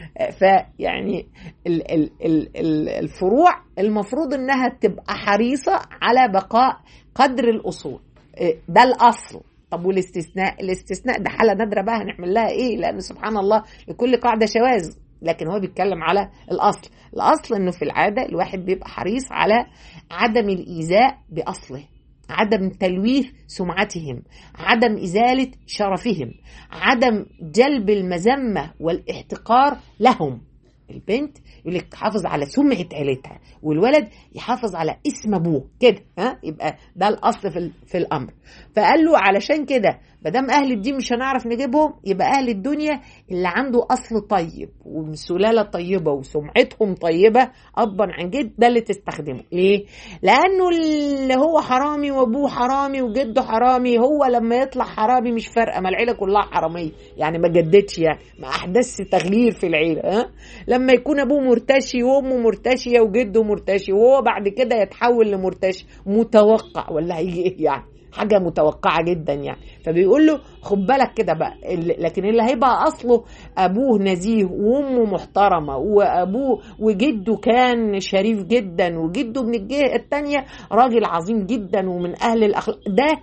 فيعني ال ال ال الفروع المفروض انها تبقى حريصه على بقاء قدر الاصول ده الاصل طب والاستثناء الاستثناء ده حاله نادره بقى هنعمل لها ايه لان سبحان الله لكل قاعده شواذ لكن هو بيتكلم على الاصل الاصل انه في العاده الواحد بيبقى حريص على عدم الايذاء باصله عدم تلويث سمعتهم عدم ازاله شرفهم عدم جلب المذمه والاحتقار لهم البنت يقول لك تحافظ على سمعه عيلتها والولد يحافظ على اسم ابوه كده ها يبقى ده الاصل في في الامر فقال له علشان كده ما دام اهل الدين مش هنعرف نجيبهم يبقى اهل الدنيا اللي عنده اصل طيب ومن سلاله طيبه وسمعتهم طيبه ابا عن جد ده اللي تستخدمه ليه لانه اللي هو حرامي وابوه حرامي وجده حرامي هو لما يطلع حرامي مش فارقه ما العيله كلها حراميه يعني ما جدتش يعني ما احدث تغيير في العيله ها لما يكون ابوه مرتشي وامه مرتشيه وجده مرتشي وهو بعد كده يتحول لمرتشي متوقع ولا هيجي ايه يعني حاجة متوقعة جدا يعني فبيقول له خد بالك كده بقى لكن اللي هيبقى أصله أبوه نزيه وأمه محترمة وأبوه وجده كان شريف جدا وجده من الجهة التانية راجل عظيم جدا ومن أهل الأخلاق ده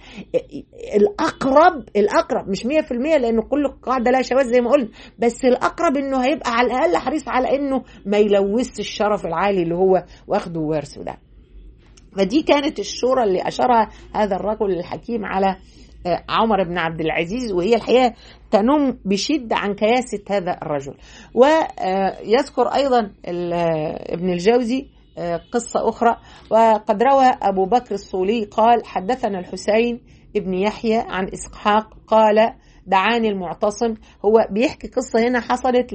الأقرب الأقرب مش 100% لأنه كل قاعدة لها شواذ زي ما قلنا بس الأقرب إنه هيبقى على الأقل حريص على إنه ما يلوثش الشرف العالي اللي هو واخده وورثه ده فدي كانت الشورى اللي أشارها هذا الرجل الحكيم على عمر بن عبد العزيز وهي الحقيقة تنم بشدة عن كياسة هذا الرجل ويذكر أيضا ابن الجوزي قصة أخرى وقد روى أبو بكر الصولي قال حدثنا الحسين ابن يحيى عن إسحاق قال دعاني المعتصم هو بيحكي قصة هنا حصلت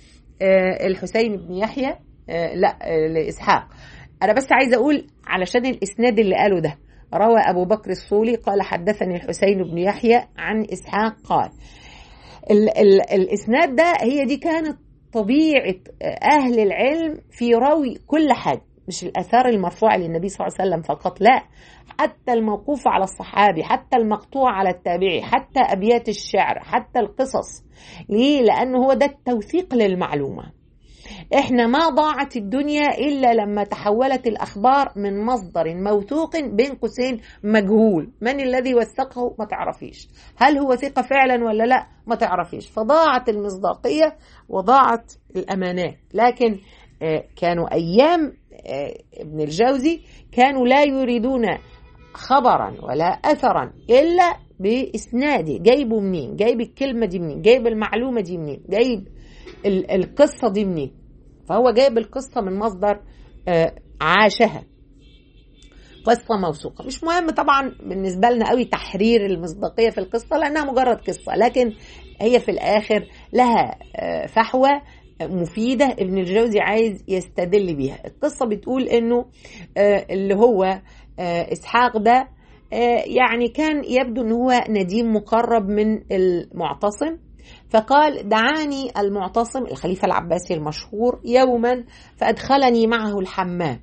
للحسين بن يحيى لا لإسحاق أنا بس عايزة أقول علشان الإسناد اللي قاله ده روى أبو بكر الصولي قال حدثني الحسين بن يحيى عن إسحاق قال ال ال الإسناد ده هي دي كانت طبيعة أهل العلم في روي كل حاجة مش الآثار المرفوعة للنبي صلى الله عليه وسلم فقط لا حتى الموقوف على الصحابي حتى المقطوع على التابعي حتى أبيات الشعر حتى القصص ليه؟ لأنه هو ده التوثيق للمعلومة احنا ما ضاعت الدنيا الا لما تحولت الاخبار من مصدر موثوق بين قوسين مجهول من الذي وثقه ما تعرفيش هل هو ثقه فعلا ولا لا ما تعرفيش فضاعت المصداقيه وضاعت الامانات لكن كانوا ايام ابن الجوزي كانوا لا يريدون خبرا ولا اثرا الا باسناده جايبه منين جايب الكلمه دي منين جايب المعلومه دي منين جايب القصه دي منين فهو جايب القصة من مصدر عاشها قصة موثوقة مش مهم طبعا بالنسبة لنا قوي تحرير المصداقية في القصة لأنها مجرد قصة لكن هي في الآخر لها فحوى مفيدة ابن الجوزي عايز يستدل بيها القصة بتقول انه اللي هو اسحاق ده يعني كان يبدو ان هو نديم مقرب من المعتصم فقال دعاني المعتصم الخليفة العباسي المشهور يوما فأدخلني معه الحمام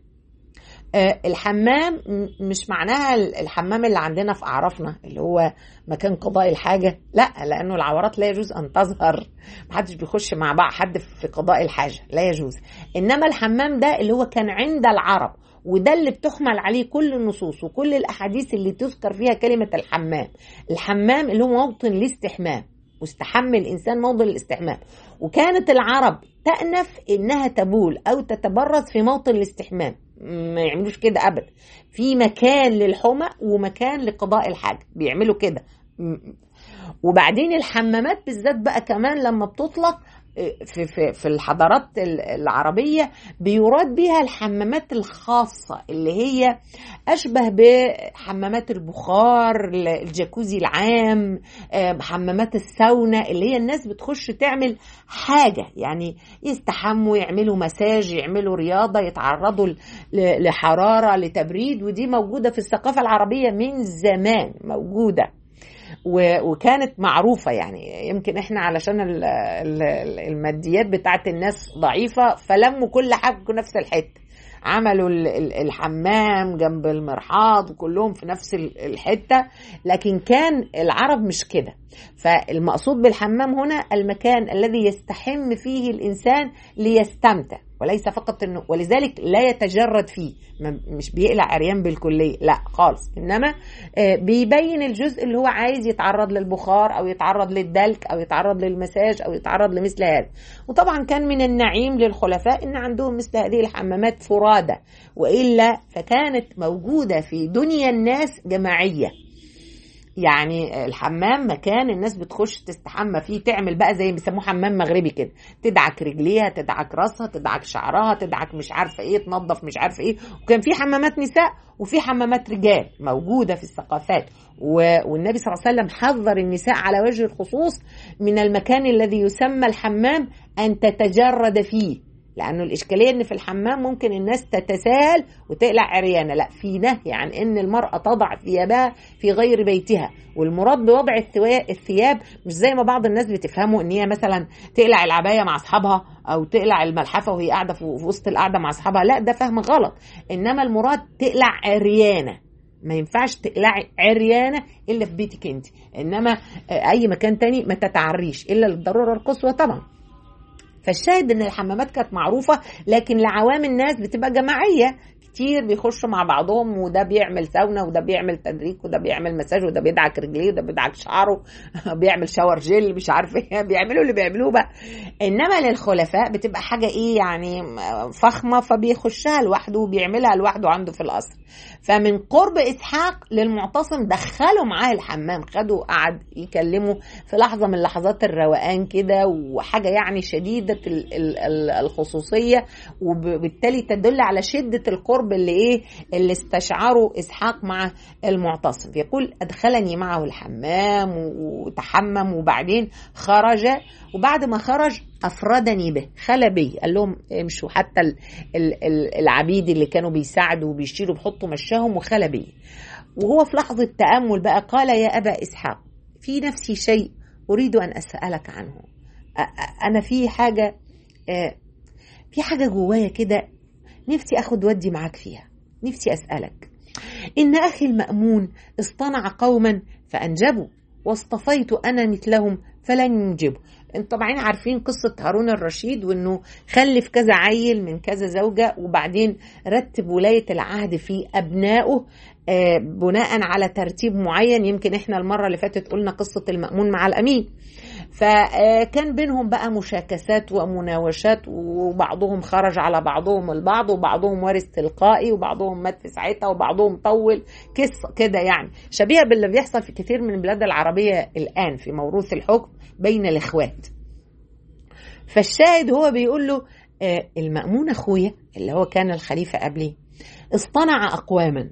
الحمام مش معناها الحمام اللي عندنا في أعرافنا اللي هو مكان قضاء الحاجة لا لأنه العورات لا يجوز أن تظهر محدش بيخش مع بعض حد في قضاء الحاجة لا يجوز إنما الحمام ده اللي هو كان عند العرب وده اللي بتحمل عليه كل النصوص وكل الأحاديث اللي تذكر فيها كلمة الحمام الحمام اللي هو موطن الاستحمام مستحم الإنسان موضع الاستحمام وكانت العرب تأنف إنها تبول أو تتبرز في موطن الاستحمام ما يعملوش كده أبدا في مكان للحمى ومكان لقضاء الحاجة بيعملوا كده وبعدين الحمامات بالذات بقى كمان لما بتطلق في في في الحضارات العربيه بيراد بها الحمامات الخاصه اللي هي اشبه بحمامات البخار الجاكوزي العام حمامات الساونا اللي هي الناس بتخش تعمل حاجه يعني يستحموا يعملوا مساج يعملوا رياضه يتعرضوا لحراره لتبريد ودي موجوده في الثقافه العربيه من زمان موجوده وكانت معروفه يعني يمكن احنا علشان الماديات بتاعت الناس ضعيفه فلموا كل حاجه في نفس الحته عملوا الحمام جنب المرحاض كلهم في نفس الحته لكن كان العرب مش كده فالمقصود بالحمام هنا المكان الذي يستحم فيه الانسان ليستمتع وليس فقط انه ولذلك لا يتجرد فيه مش بيقلع عريان بالكليه لا خالص انما بيبين الجزء اللي هو عايز يتعرض للبخار او يتعرض للدلك او يتعرض للمساج او يتعرض لمثل هذا وطبعا كان من النعيم للخلفاء ان عندهم مثل هذه الحمامات فرادى والا فكانت موجوده في دنيا الناس جماعيه يعني الحمام مكان الناس بتخش تستحمى فيه تعمل بقى زي بيسموه حمام مغربي كده تدعك رجليها تدعك راسها تدعك شعرها تدعك مش عارفه ايه تنظف مش عارفه ايه وكان في حمامات نساء وفي حمامات رجال موجوده في الثقافات والنبي صلى الله عليه وسلم حذر النساء على وجه الخصوص من المكان الذي يسمى الحمام ان تتجرد فيه لانه الاشكاليه ان في الحمام ممكن الناس تتساهل وتقلع عريانه لا في نهي عن ان المراه تضع ثيابها في غير بيتها والمراد بوضع الثياب مش زي ما بعض الناس بتفهمه ان هي مثلا تقلع العبايه مع اصحابها او تقلع الملحفه وهي قاعده في وسط القعده مع اصحابها لا ده فهم غلط انما المراد تقلع عريانه ما ينفعش تقلعي عريانه الا في بيتك انت انما اي مكان تاني ما تتعريش الا للضروره القصوى طبعا فالشاهد ان الحمامات كانت معروفه لكن لعوام الناس بتبقى جماعيه كتير بيخشوا مع بعضهم وده بيعمل ساونا وده بيعمل تدريك وده بيعمل مساج وده بيدعك رجليه وده بيدعك شعره بيعمل شاور جل مش عارف ايه بيعملوا اللي بيعملوه بقى انما للخلفاء بتبقى حاجه ايه يعني فخمه فبيخشها لوحده وبيعملها لوحده عنده في القصر فمن قرب اسحاق للمعتصم دخلوا معاه الحمام خدوا قعد يكلموا في لحظه من لحظات الروقان كده وحاجه يعني شديده الخصوصيه وبالتالي تدل على شده القرب اللي ايه اللي استشعره اسحاق مع المعتصم يقول ادخلني معه الحمام وتحمم وبعدين خرج وبعد ما خرج افردني به خلى بي قال لهم امشوا حتى العبيد اللي كانوا بيساعدوا وبيشيلوا بيحطوا مشاهم وخلى بي وهو في لحظه تامل بقى قال يا ابا اسحاق في نفسي شيء اريد ان اسالك عنه انا في حاجه في حاجه جوايا كده نفسي اخد ودي معاك فيها نفسي اسالك ان اخي المامون اصطنع قوما فانجبوا واصطفيت انا مثلهم فلن ينجبوا انتوا طبعا عارفين قصة هارون الرشيد وانه خلف كذا عيل من كذا زوجة وبعدين رتب ولاية العهد في ابنائه بناء على ترتيب معين يمكن احنا المرة اللي فاتت قلنا قصة المأمون مع الأمين فكان بينهم بقى مشاكسات ومناوشات وبعضهم خرج على بعضهم البعض وبعضهم وارث تلقائي وبعضهم مات في ساعتها وبعضهم طول قصة كده يعني شبيهة باللي بيحصل في كثير من البلاد العربية الآن في موروث الحكم بين الإخوات فالشاهد هو بيقول له المأمون أخويا اللي هو كان الخليفة قبلي اصطنع أقواما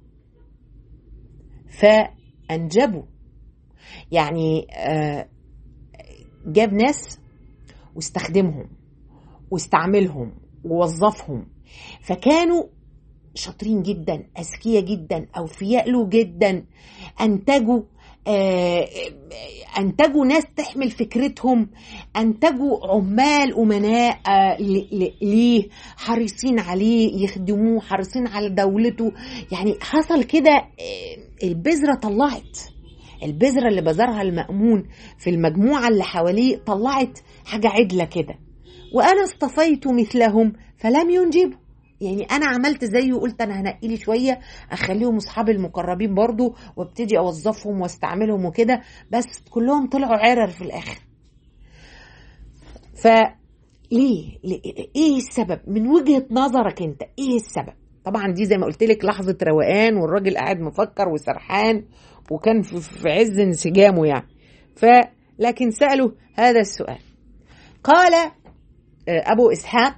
فأنجبوا يعني جاب ناس واستخدمهم واستعملهم ووظفهم فكانوا شاطرين جدا اذكياء جدا اوفياء له جدا انتجوا انتجوا ناس تحمل فكرتهم انتجوا عمال امناء ليه حريصين عليه يخدموه حريصين على دولته يعني حصل كده البذره طلعت البذره اللي بذرها المأمون في المجموعه اللي حواليه طلعت حاجه عدله كده وانا اصطفيت مثلهم فلم ينجبوا يعني انا عملت زيه وقلت انا هنقي لي شويه اخليهم اصحابي المقربين برضو وابتدي اوظفهم واستعملهم وكده بس كلهم طلعوا عرر في الاخر فليه ايه السبب من وجهه نظرك انت ايه السبب طبعا دي زي ما قلت لك لحظه روقان والراجل قاعد مفكر وسرحان وكان في عز انسجامه يعني فلكن سالوا هذا السؤال قال ابو اسحاق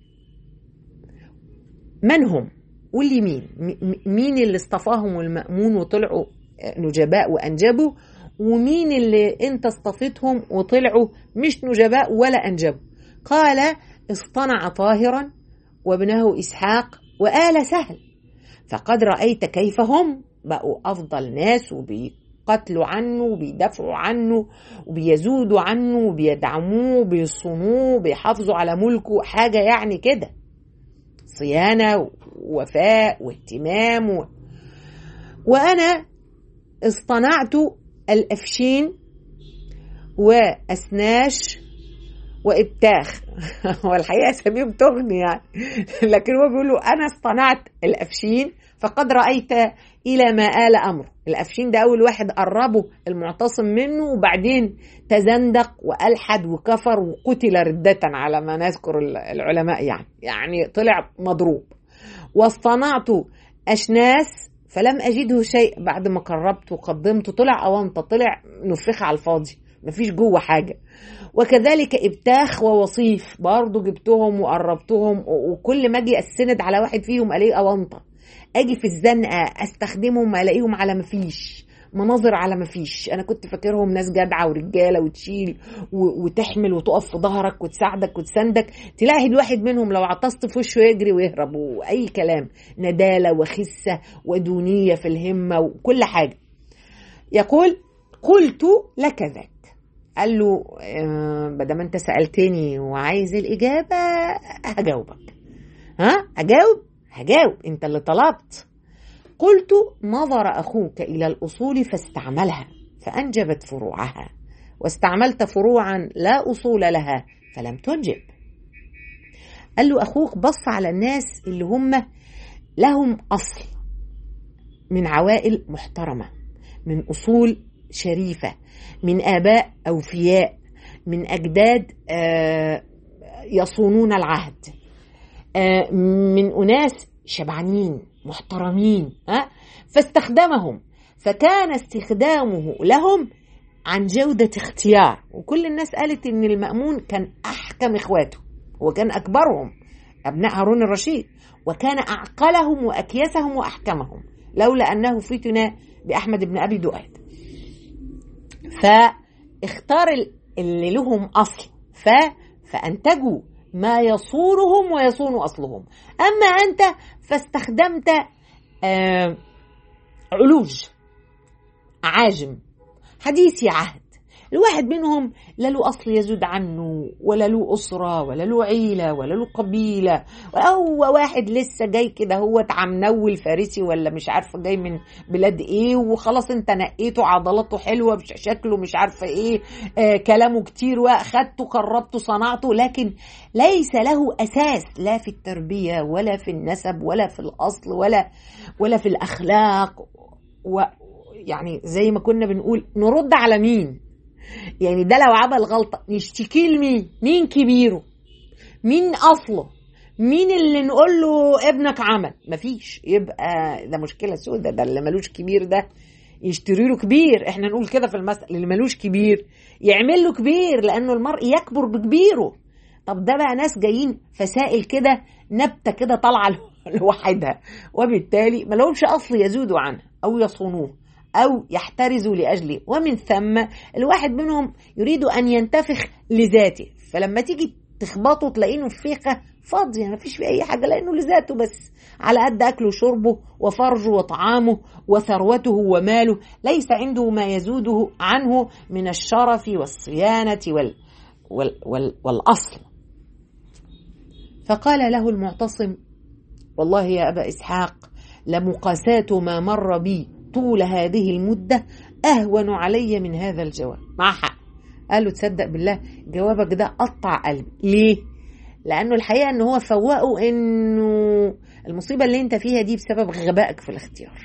من هم قول لي مين مين اللي اصطفاهم المأمون وطلعوا نجباء وأنجبوا ومين اللي انت اصطفيتهم وطلعوا مش نجباء ولا أنجبوا قال اصطنع طاهرا وابنه إسحاق وآل سهل فقد رأيت كيف هم بقوا أفضل ناس وبيقتلوا عنه وبيدافعوا عنه وبيزودوا عنه وبيدعموه وبيصونوه وبيحافظوا على ملكه حاجة يعني كده صيانة ووفاء واهتمام و... وأنا اصطنعت الأفشين وأسناش وإبتاخ والحقيقة أساميهم تغني يعني لكن هو بيقولوا أنا اصطنعت الأفشين فقد رأيت إلى ما آل أمره الأفشين ده أول واحد قربه المعتصم منه وبعدين تزندق وألحد وكفر وقتل ردة على ما نذكر العلماء يعني يعني طلع مضروب واصطنعت أشناس فلم أجده شيء بعد ما قربت وقدمت طلع أونطة طلع نفخ على الفاضي مفيش جوه حاجة وكذلك ابتاخ ووصيف برضه جبتهم وقربتهم وكل ما اجي استند على واحد فيهم الاقيه اونطه اجي في الزنقه استخدمهم الاقيهم على مفيش مناظر على مفيش انا كنت فاكرهم ناس جدعه ورجاله وتشيل وتحمل وتقف في ظهرك وتساعدك وتساندك تلاقي الواحد منهم لو عطست في وشه يجري ويهرب واي كلام نداله وخسه ودونيه في الهمه وكل حاجه يقول قلت لك ذاك قال له بدل ما انت سالتني وعايز الاجابه هجاوبك ها هجاوب هجاوب انت اللي طلبت قلت نظر اخوك الى الاصول فاستعملها فانجبت فروعها واستعملت فروعا لا اصول لها فلم تنجب قال له اخوك بص على الناس اللي هم لهم اصل من عوائل محترمه من اصول شريفه من اباء اوفياء من اجداد يصونون العهد من اناس شبعانين محترمين ها فاستخدمهم فكان استخدامه لهم عن جودة اختيار وكل الناس قالت ان المأمون كان احكم اخواته وكان اكبرهم ابناء هارون الرشيد وكان اعقلهم واكيسهم واحكمهم لولا انه فتن باحمد بن ابي دؤاد فاختار اللي لهم اصل ف فانتجوا ما يصونهم ويصون اصلهم اما انت فاستخدمت آه علوج عاجم حديثي عهد الواحد منهم لا له اصل يزود عنه ولا له اسره ولا له عيله ولا له قبيله هو واحد لسه جاي كده هو عمنول فارسي ولا مش عارفه جاي من بلاد ايه وخلاص انت نقيته عضلاته حلوه شكله مش عارفه ايه آه كلامه كتير واخدته قربته صنعته لكن ليس له اساس لا في التربيه ولا في النسب ولا في الاصل ولا ولا في الاخلاق و يعني زي ما كنا بنقول نرد على مين يعني ده لو عمل غلطة نشتكي لمين مين كبيره مين أصله مين اللي نقول له ابنك عمل مفيش يبقى ده مشكلة سودة ده اللي ملوش كبير ده يشتري له كبير احنا نقول كده في المثل اللي ملوش كبير يعمل له كبير لانه المرء يكبر بكبيره طب ده بقى ناس جايين فسائل كده نبته كده طالعه لوحدها وبالتالي ما لهمش اصل يزودوا عنها او يصونوه أو يحترزوا لأجله ومن ثم الواحد منهم يريد أن ينتفخ لذاته فلما تيجي تخبطه تلاقيه نفيخة فاضية ما فيش في أي حاجة لأنه لذاته بس على قد أكله وشربه وفرجه وطعامه وثروته وماله ليس عنده ما يزوده عنه من الشرف والصيانة وال وال وال والأصل فقال له المعتصم والله يا أبا إسحاق لمقاساة ما مر بي طول هذه المدة أهون علي من هذا الجواب مع حق قال له تصدق بالله جوابك ده قطع قلبي ليه؟ لأنه الحقيقة أنه هو فوقه أنه المصيبة اللي أنت فيها دي بسبب غبائك في الاختيار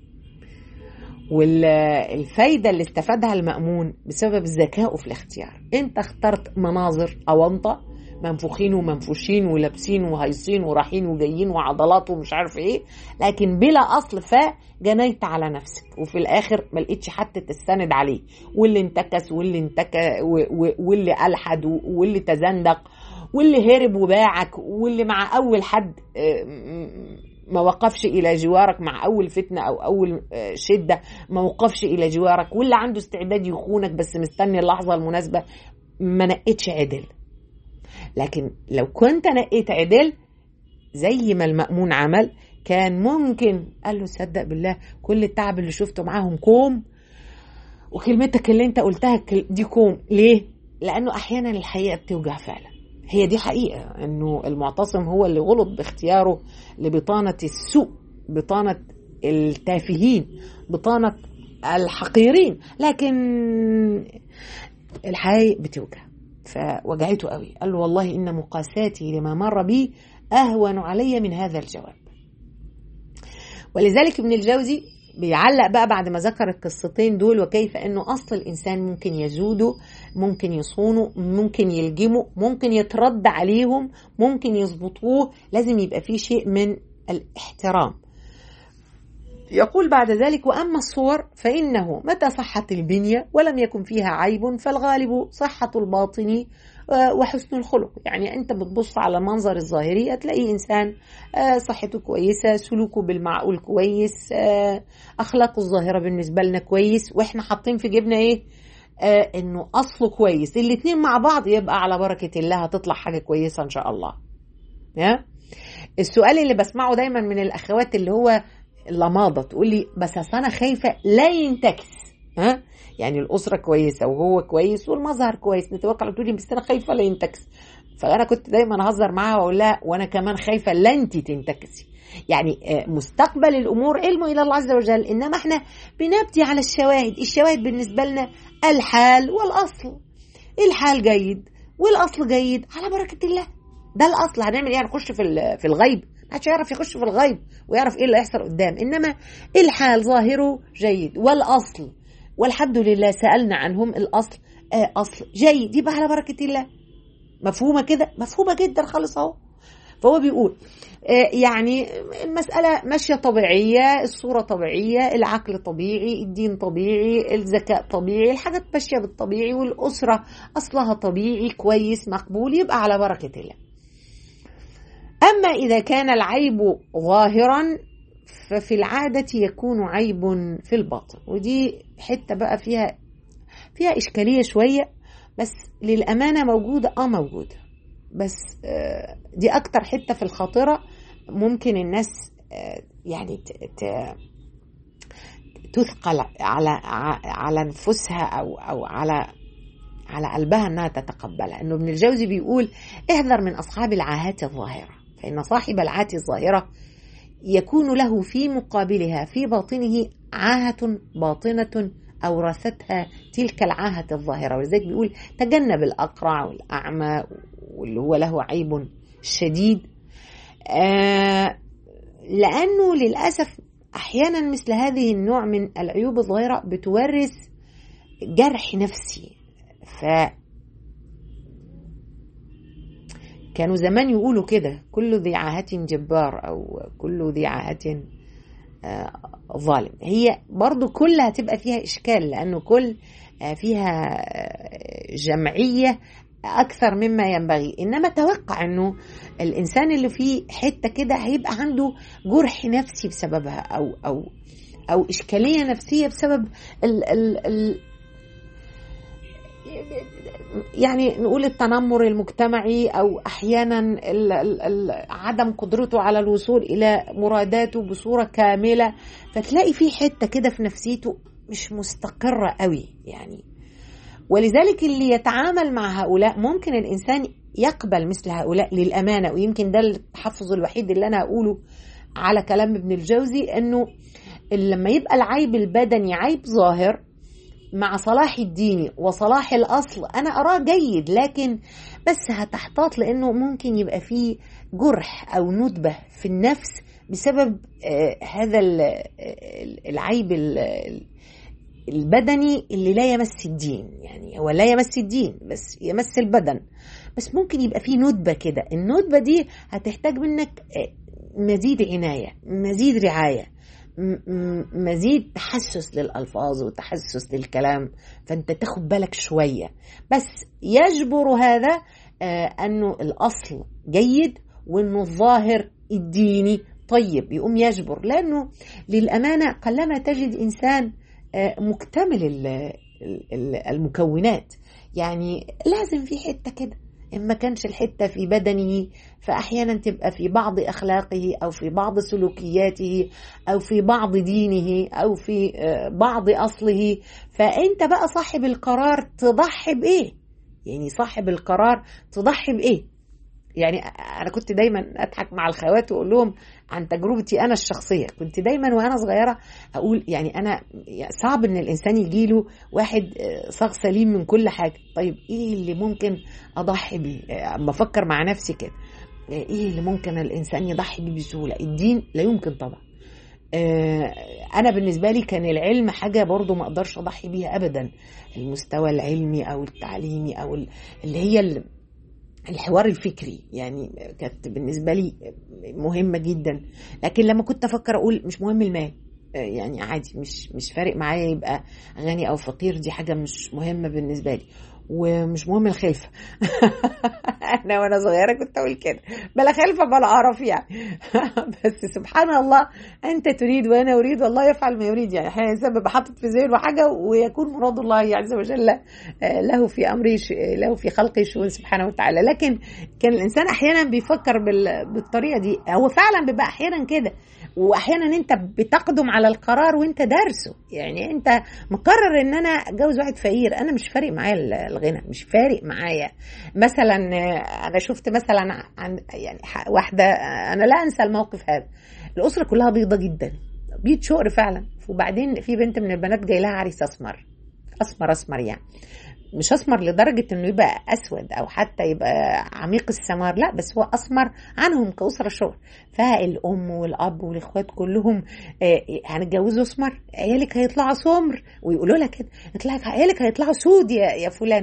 والفايدة اللي استفادها المأمون بسبب ذكائه في الاختيار انت اخترت مناظر أونطة منفوخين ومنفوشين ولابسين وهيصين ورايحين وجايين وعضلات ومش عارف ايه لكن بلا اصل فجنيت على نفسك وفي الاخر ما لقيتش حتى تستند عليه واللي انتكس واللي انتكى واللي الحد واللي تزندق واللي هرب وباعك واللي مع اول حد ما وقفش الى جوارك مع اول فتنه او اول شده ما وقفش الى جوارك واللي عنده استعداد يخونك بس مستني اللحظه المناسبه ما نقتش عدل لكن لو كنت نقيت عدل زي ما المأمون عمل كان ممكن قال له صدق بالله كل التعب اللي شفته معاهم كوم وكلمتك اللي انت قلتها دي كوم ليه؟ لأنه أحيانا الحقيقة بتوجع فعلا هي دي حقيقة انه المعتصم هو اللي غلط باختياره لبطانة السوء بطانة التافهين بطانة الحقيرين لكن الحقيقة بتوجع فوجعته قوي قال له والله إن مقاساتي لما مر بي أهون علي من هذا الجواب ولذلك ابن الجوزي بيعلق بقى بعد ما ذكر القصتين دول وكيف انه اصل الانسان ممكن يزوده ممكن يصونه ممكن يلجمه ممكن يترد عليهم ممكن يظبطوه لازم يبقى فيه شيء من الاحترام يقول بعد ذلك وأما الصور فإنه متى صحت البنية ولم يكن فيها عيب فالغالب صحة الباطن وحسن الخلق يعني أنت بتبص على المنظر الظاهري هتلاقي إنسان صحته كويسة سلوكه بالمعقول كويس أخلاقه الظاهرة بالنسبة لنا كويس وإحنا حاطين في جيبنا إيه آه انه اصله كويس الاتنين مع بعض يبقى على بركة الله هتطلع حاجة كويسة ان شاء الله يا السؤال اللي بسمعه دايما من الاخوات اللي هو لماضة تقول لي بس اصل انا خايفة لا ينتكس ها يعني الاسرة كويسة وهو كويس والمظهر كويس نتوكل تقول لي بس انا خايفة لا ينتكس فانا كنت دايما اهزر معاها واقول لها وانا كمان خايفة لا انت تنتكسي يعني مستقبل الامور علمه الى الله عز وجل انما احنا بنبدي على الشواهد الشواهد بالنسبه لنا الحال والاصل الحال جيد والاصل جيد على بركه الله ده الاصل هنعمل ايه هنخش في في الغيب محدش يعرف يخش في الغيب ويعرف ايه اللي هيحصل قدام انما الحال ظاهره جيد والاصل والحمد لله سالنا عنهم الاصل آه اصل جيد يبقى على بركه الله مفهومه كده مفهومه جدا خالص اهو فهو بيقول يعني المسألة ماشية طبيعية الصورة طبيعية العقل طبيعي الدين طبيعي الذكاء طبيعي الحاجات ماشية بالطبيعي والأسرة أصلها طبيعي كويس مقبول يبقى على بركة الله أما إذا كان العيب ظاهرا ففي العادة يكون عيب في الباطن ودي حتة بقى فيها فيها إشكالية شوية بس للأمانة موجودة آه موجودة بس دي اكتر حته في الخاطره ممكن الناس يعني تثقل على على نفوسها او او على على قلبها انها تتقبلها انه ابن الجوزي بيقول احذر من اصحاب العاهات الظاهره فان صاحب العاهات الظاهره يكون له في مقابلها في باطنه عاهه باطنه أورثتها تلك العاهة الظاهرة ولذلك بيقول تجنب الأقرع والأعمى واللي هو له عيب شديد آه لأنه للأسف أحيانا مثل هذه النوع من العيوب الظاهرة بتورث جرح نفسي ف كانوا زمان يقولوا كده كل ذي عاهة جبار أو كل ذي عاهة آه ظالم هي برضو كل هتبقى فيها إشكال لأنه كل آه فيها جمعية أكثر مما ينبغي إنما توقع أنه الإنسان اللي فيه حتة كده هيبقى عنده جرح نفسي بسببها أو أو أو إشكالية نفسية بسبب ال ال ال يعني نقول التنمر المجتمعي او احيانا ال ال ال عدم قدرته على الوصول الى مراداته بصوره كامله فتلاقي في حته كده في نفسيته مش مستقره قوي يعني ولذلك اللي يتعامل مع هؤلاء ممكن الانسان يقبل مثل هؤلاء للامانه ويمكن ده التحفظ الوحيد اللي انا اقوله على كلام ابن الجوزي انه لما يبقى العيب البدني عيب ظاهر مع صلاح الدين وصلاح الأصل أنا أراه جيد لكن بس هتحتاط لأنه ممكن يبقى فيه جرح أو ندبة في النفس بسبب هذا العيب البدني اللي لا يمس الدين يعني هو لا يمس الدين بس يمس البدن بس ممكن يبقى فيه ندبة كده الندبة دي هتحتاج منك مزيد عناية مزيد رعاية مزيد تحسس للألفاظ وتحسس للكلام فأنت تاخد بالك شوية بس يجبر هذا آه أنه الأصل جيد وأنه الظاهر الديني طيب يقوم يجبر لأنه للأمانة قلما تجد إنسان آه مكتمل المكونات يعني لازم في حتة كده إن ما كانش الحتة في بدنه فأحيانا تبقى في بعض أخلاقه أو في بعض سلوكياته أو في بعض دينه أو في بعض أصله فأنت بقى صاحب القرار تضحي بإيه يعني صاحب القرار تضحي بإيه يعني أنا كنت دايما أضحك مع الخوات وأقول لهم عن تجربتي أنا الشخصية كنت دايما وأنا صغيرة أقول يعني أنا صعب إن الإنسان يجيله واحد صاغ سليم من كل حاجة طيب إيه اللي ممكن أضحي بيه أما أفكر مع نفسي كده ايه اللي ممكن الانسان يضحي بيه بسهوله الدين لا يمكن طبعا انا بالنسبه لي كان العلم حاجه برضو ما اقدرش اضحي بيها ابدا المستوى العلمي او التعليمي او اللي هي الحوار الفكري يعني كانت بالنسبه لي مهمه جدا لكن لما كنت افكر اقول مش مهم المال يعني عادي مش مش فارق معايا يبقى غني او فقير دي حاجه مش مهمه بالنسبه لي ومش مهم الخلفه انا وانا صغيره كنت اقول كده بلا خلفه بلا قرف يعني بس سبحان الله انت تريد وانا اريد والله يفعل ما يريد يعني احيانا الانسان بيبقى حاطط في ذهنه حاجه ويكون مراد الله عز وجل له في امره له في خلقه شؤون سبحانه وتعالى لكن كان الانسان احيانا بيفكر بالطريقه دي هو فعلا بيبقى احيانا كده واحيانا انت بتقدم على القرار وانت دارسه يعني انت مقرر ان انا اتجوز واحد فقير انا مش فارق معايا الغنى مش فارق معايا مثلا انا شفت مثلا عن يعني واحده انا لا انسى الموقف هذا الاسره كلها بيضه جدا بيض شقر فعلا وبعدين في بنت من البنات جاي لها عريس اسمر اسمر اسمر يعني مش اسمر لدرجه انه يبقى اسود او حتى يبقى عميق السمار لا بس هو اسمر عنهم كاسره شغل فالام والاب والاخوات كلهم هنتجوزوا اسمر عيالك هيطلعوا سمر ويقولوا لها كده عيالك هيطلعوا سود يا يا فلان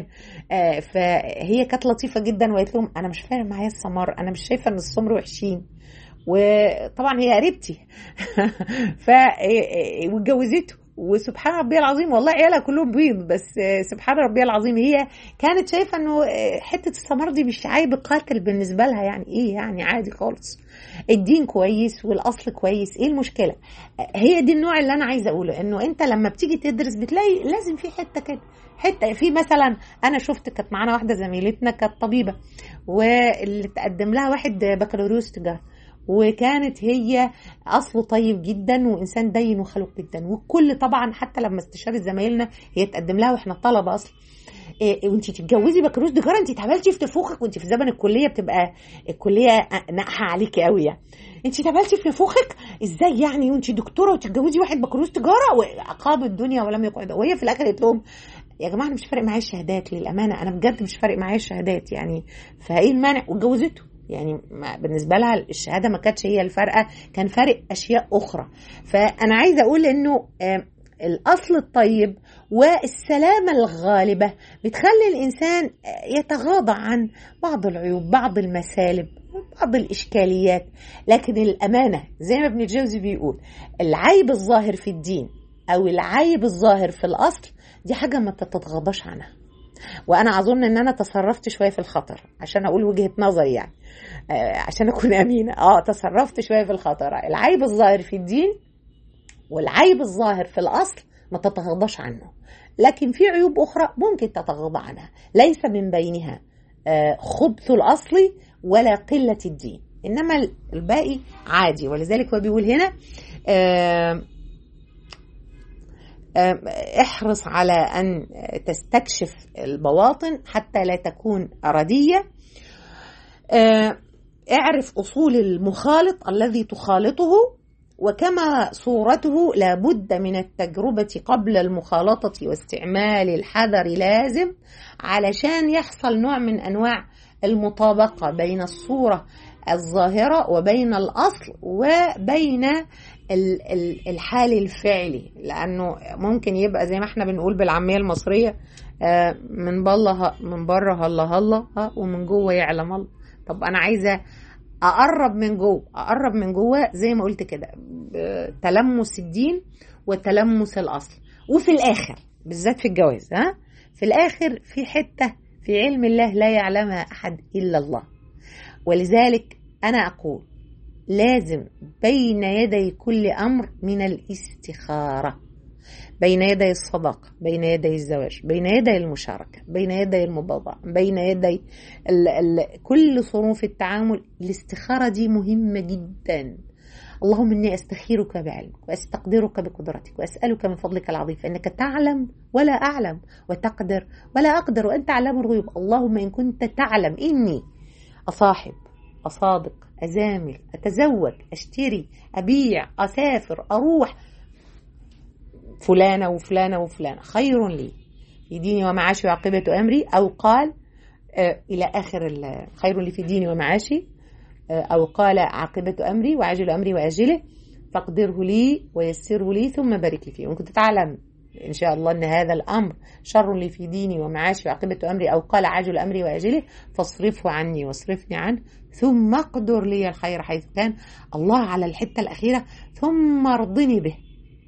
فهي كانت لطيفه جدا وقالت لهم انا مش فارق معايا السمار انا مش شايفه ان السمر وحشين وطبعا هي قريبتي ف واتجوزته وسبحان ربي العظيم والله عيالها كلهم بيض بس سبحان ربي العظيم هي كانت شايفه انه حته السمار دي مش عيب قاتل بالنسبه لها يعني ايه يعني عادي خالص الدين كويس والاصل كويس ايه المشكله هي دي النوع اللي انا عايزه اقوله انه انت لما بتيجي تدرس بتلاقي لازم في حته كده حته في مثلا انا شفت كانت معانا واحده زميلتنا كانت طبيبه واللي تقدم لها واحد بكالوريوس تجاره وكانت هي اصله طيب جدا وانسان دين وخلوق جدا والكل طبعا حتى لما استشارت زمايلنا هي تقدم لها واحنا طلبه اصلا إيه وانت تتجوزي بكالوريوس تجاره انت اتهبلتي في نفوخك وانت في زمن الكليه بتبقى الكليه ناقحه عليكي قوي يعني انت اتهبلتي في نفوخك ازاي يعني وانت دكتوره وتتجوزي واحد بكالوريوس تجاره وعقاب الدنيا ولم يقعد وهي في الاخر قالت لهم يا جماعه انا مش فارق معايا الشهادات للامانه انا بجد مش فارق معايا الشهادات يعني فايه المانع واتجوزته يعني بالنسبه لها الشهاده ما كانتش هي الفارقه كان فارق اشياء اخرى فانا عايزه اقول انه الاصل الطيب والسلامه الغالبه بتخلي الانسان يتغاضى عن بعض العيوب بعض المسالب بعض الاشكاليات لكن الامانه زي ما ابن الجوزي بيقول العيب الظاهر في الدين او العيب الظاهر في الاصل دي حاجه ما تتغاضاش عنها وانا اظن ان انا تصرفت شويه في الخطر عشان اقول وجهه نظري يعني آه عشان اكون امينه اه تصرفت شويه في الخطر العيب الظاهر في الدين والعيب الظاهر في الاصل ما تتغاضاش عنه لكن في عيوب اخرى ممكن تتغاضى عنها ليس من بينها آه خبث الاصل ولا قله الدين انما الباقي عادي ولذلك هو بيقول هنا آه احرص على ان تستكشف البواطن حتى لا تكون رديه اعرف اصول المخالط الذي تخالطه وكما صورته لابد من التجربه قبل المخالطه واستعمال الحذر لازم علشان يحصل نوع من انواع المطابقه بين الصوره الظاهره وبين الاصل وبين الحال الفعلي لانه ممكن يبقى زي ما احنا بنقول بالعاميه المصريه من بره من بره هلا هلا ومن جوه يعلم الله طب انا عايزه اقرب من جوه اقرب من جوه زي ما قلت كده تلمس الدين وتلمس الاصل وفي الاخر بالذات في الجواز ها في الاخر في حته في علم الله لا يعلمها احد الا الله ولذلك انا اقول لازم بين يدي كل امر من الاستخاره بين يدي الصداقة بين يدي الزواج بين يدي المشاركة بين يدي المباضعة بين يدي ال ال كل صنوف التعامل الاستخارة دي مهمة جدا اللهم إني أستخيرك بعلمك وأستقدرك بقدرتك وأسألك من فضلك العظيم فإنك تعلم ولا أعلم وتقدر ولا أقدر وأنت علام الغيوب اللهم إن كنت تعلم إني أصاحب أصادق أزامل أتزوج أشتري أبيع أسافر أروح فلانة وفلانة وفلانة خير لي في ديني ومعاشي وعاقبة أمري أو قال آه إلى آخر خير لي في ديني ومعاشي آه أو قال عاقبة أمري وعاجل أمري وأجله فاقدره لي ويسره لي ثم بارك لي فيه وإن كنت تعلم إن شاء الله أن هذا الأمر شر لي في ديني ومعاشي وعاقبة أمري أو قال عاجل أمري وأجله فاصرفه عني واصرفني عنه ثم اقدر لي الخير حيث كان الله على الحتة الأخيرة ثم ارضني به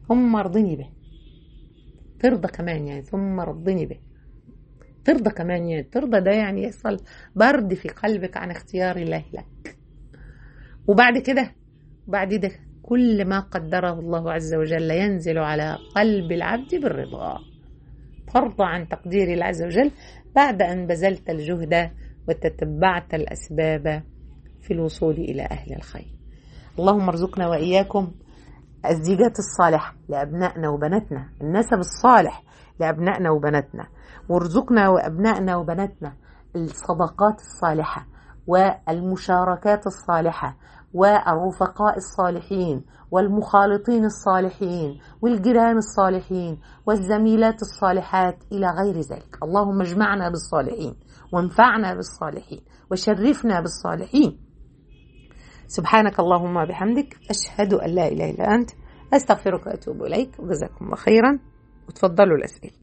ثم ارضني به ترضى كمان يعني ثم رضني به ترضى كمان يعني ترضى ده يعني يحصل برد في قلبك عن اختيار الله لك وبعد كده بعد ده كل ما قدره الله عز وجل ينزل على قلب العبد بالرضا ترضى عن تقدير الله عز وجل بعد أن بذلت الجهد وتتبعت الأسباب في الوصول إلى أهل الخير اللهم ارزقنا وإياكم الزيجات الصالحة لأبنائنا وبناتنا النسب الصالح لأبنائنا وبناتنا وارزقنا وأبنائنا وبناتنا الصداقات الصالحة والمشاركات الصالحة والرفقاء الصالحين والمخالطين الصالحين والجيران الصالحين والزميلات الصالحات إلى غير ذلك اللهم اجمعنا بالصالحين وانفعنا بالصالحين وشرفنا بالصالحين سبحانك اللهم وبحمدك أشهد أن لا إله إلا أنت أستغفرك وأتوب إليك وجزاكم الله خيرا وتفضلوا الأسئلة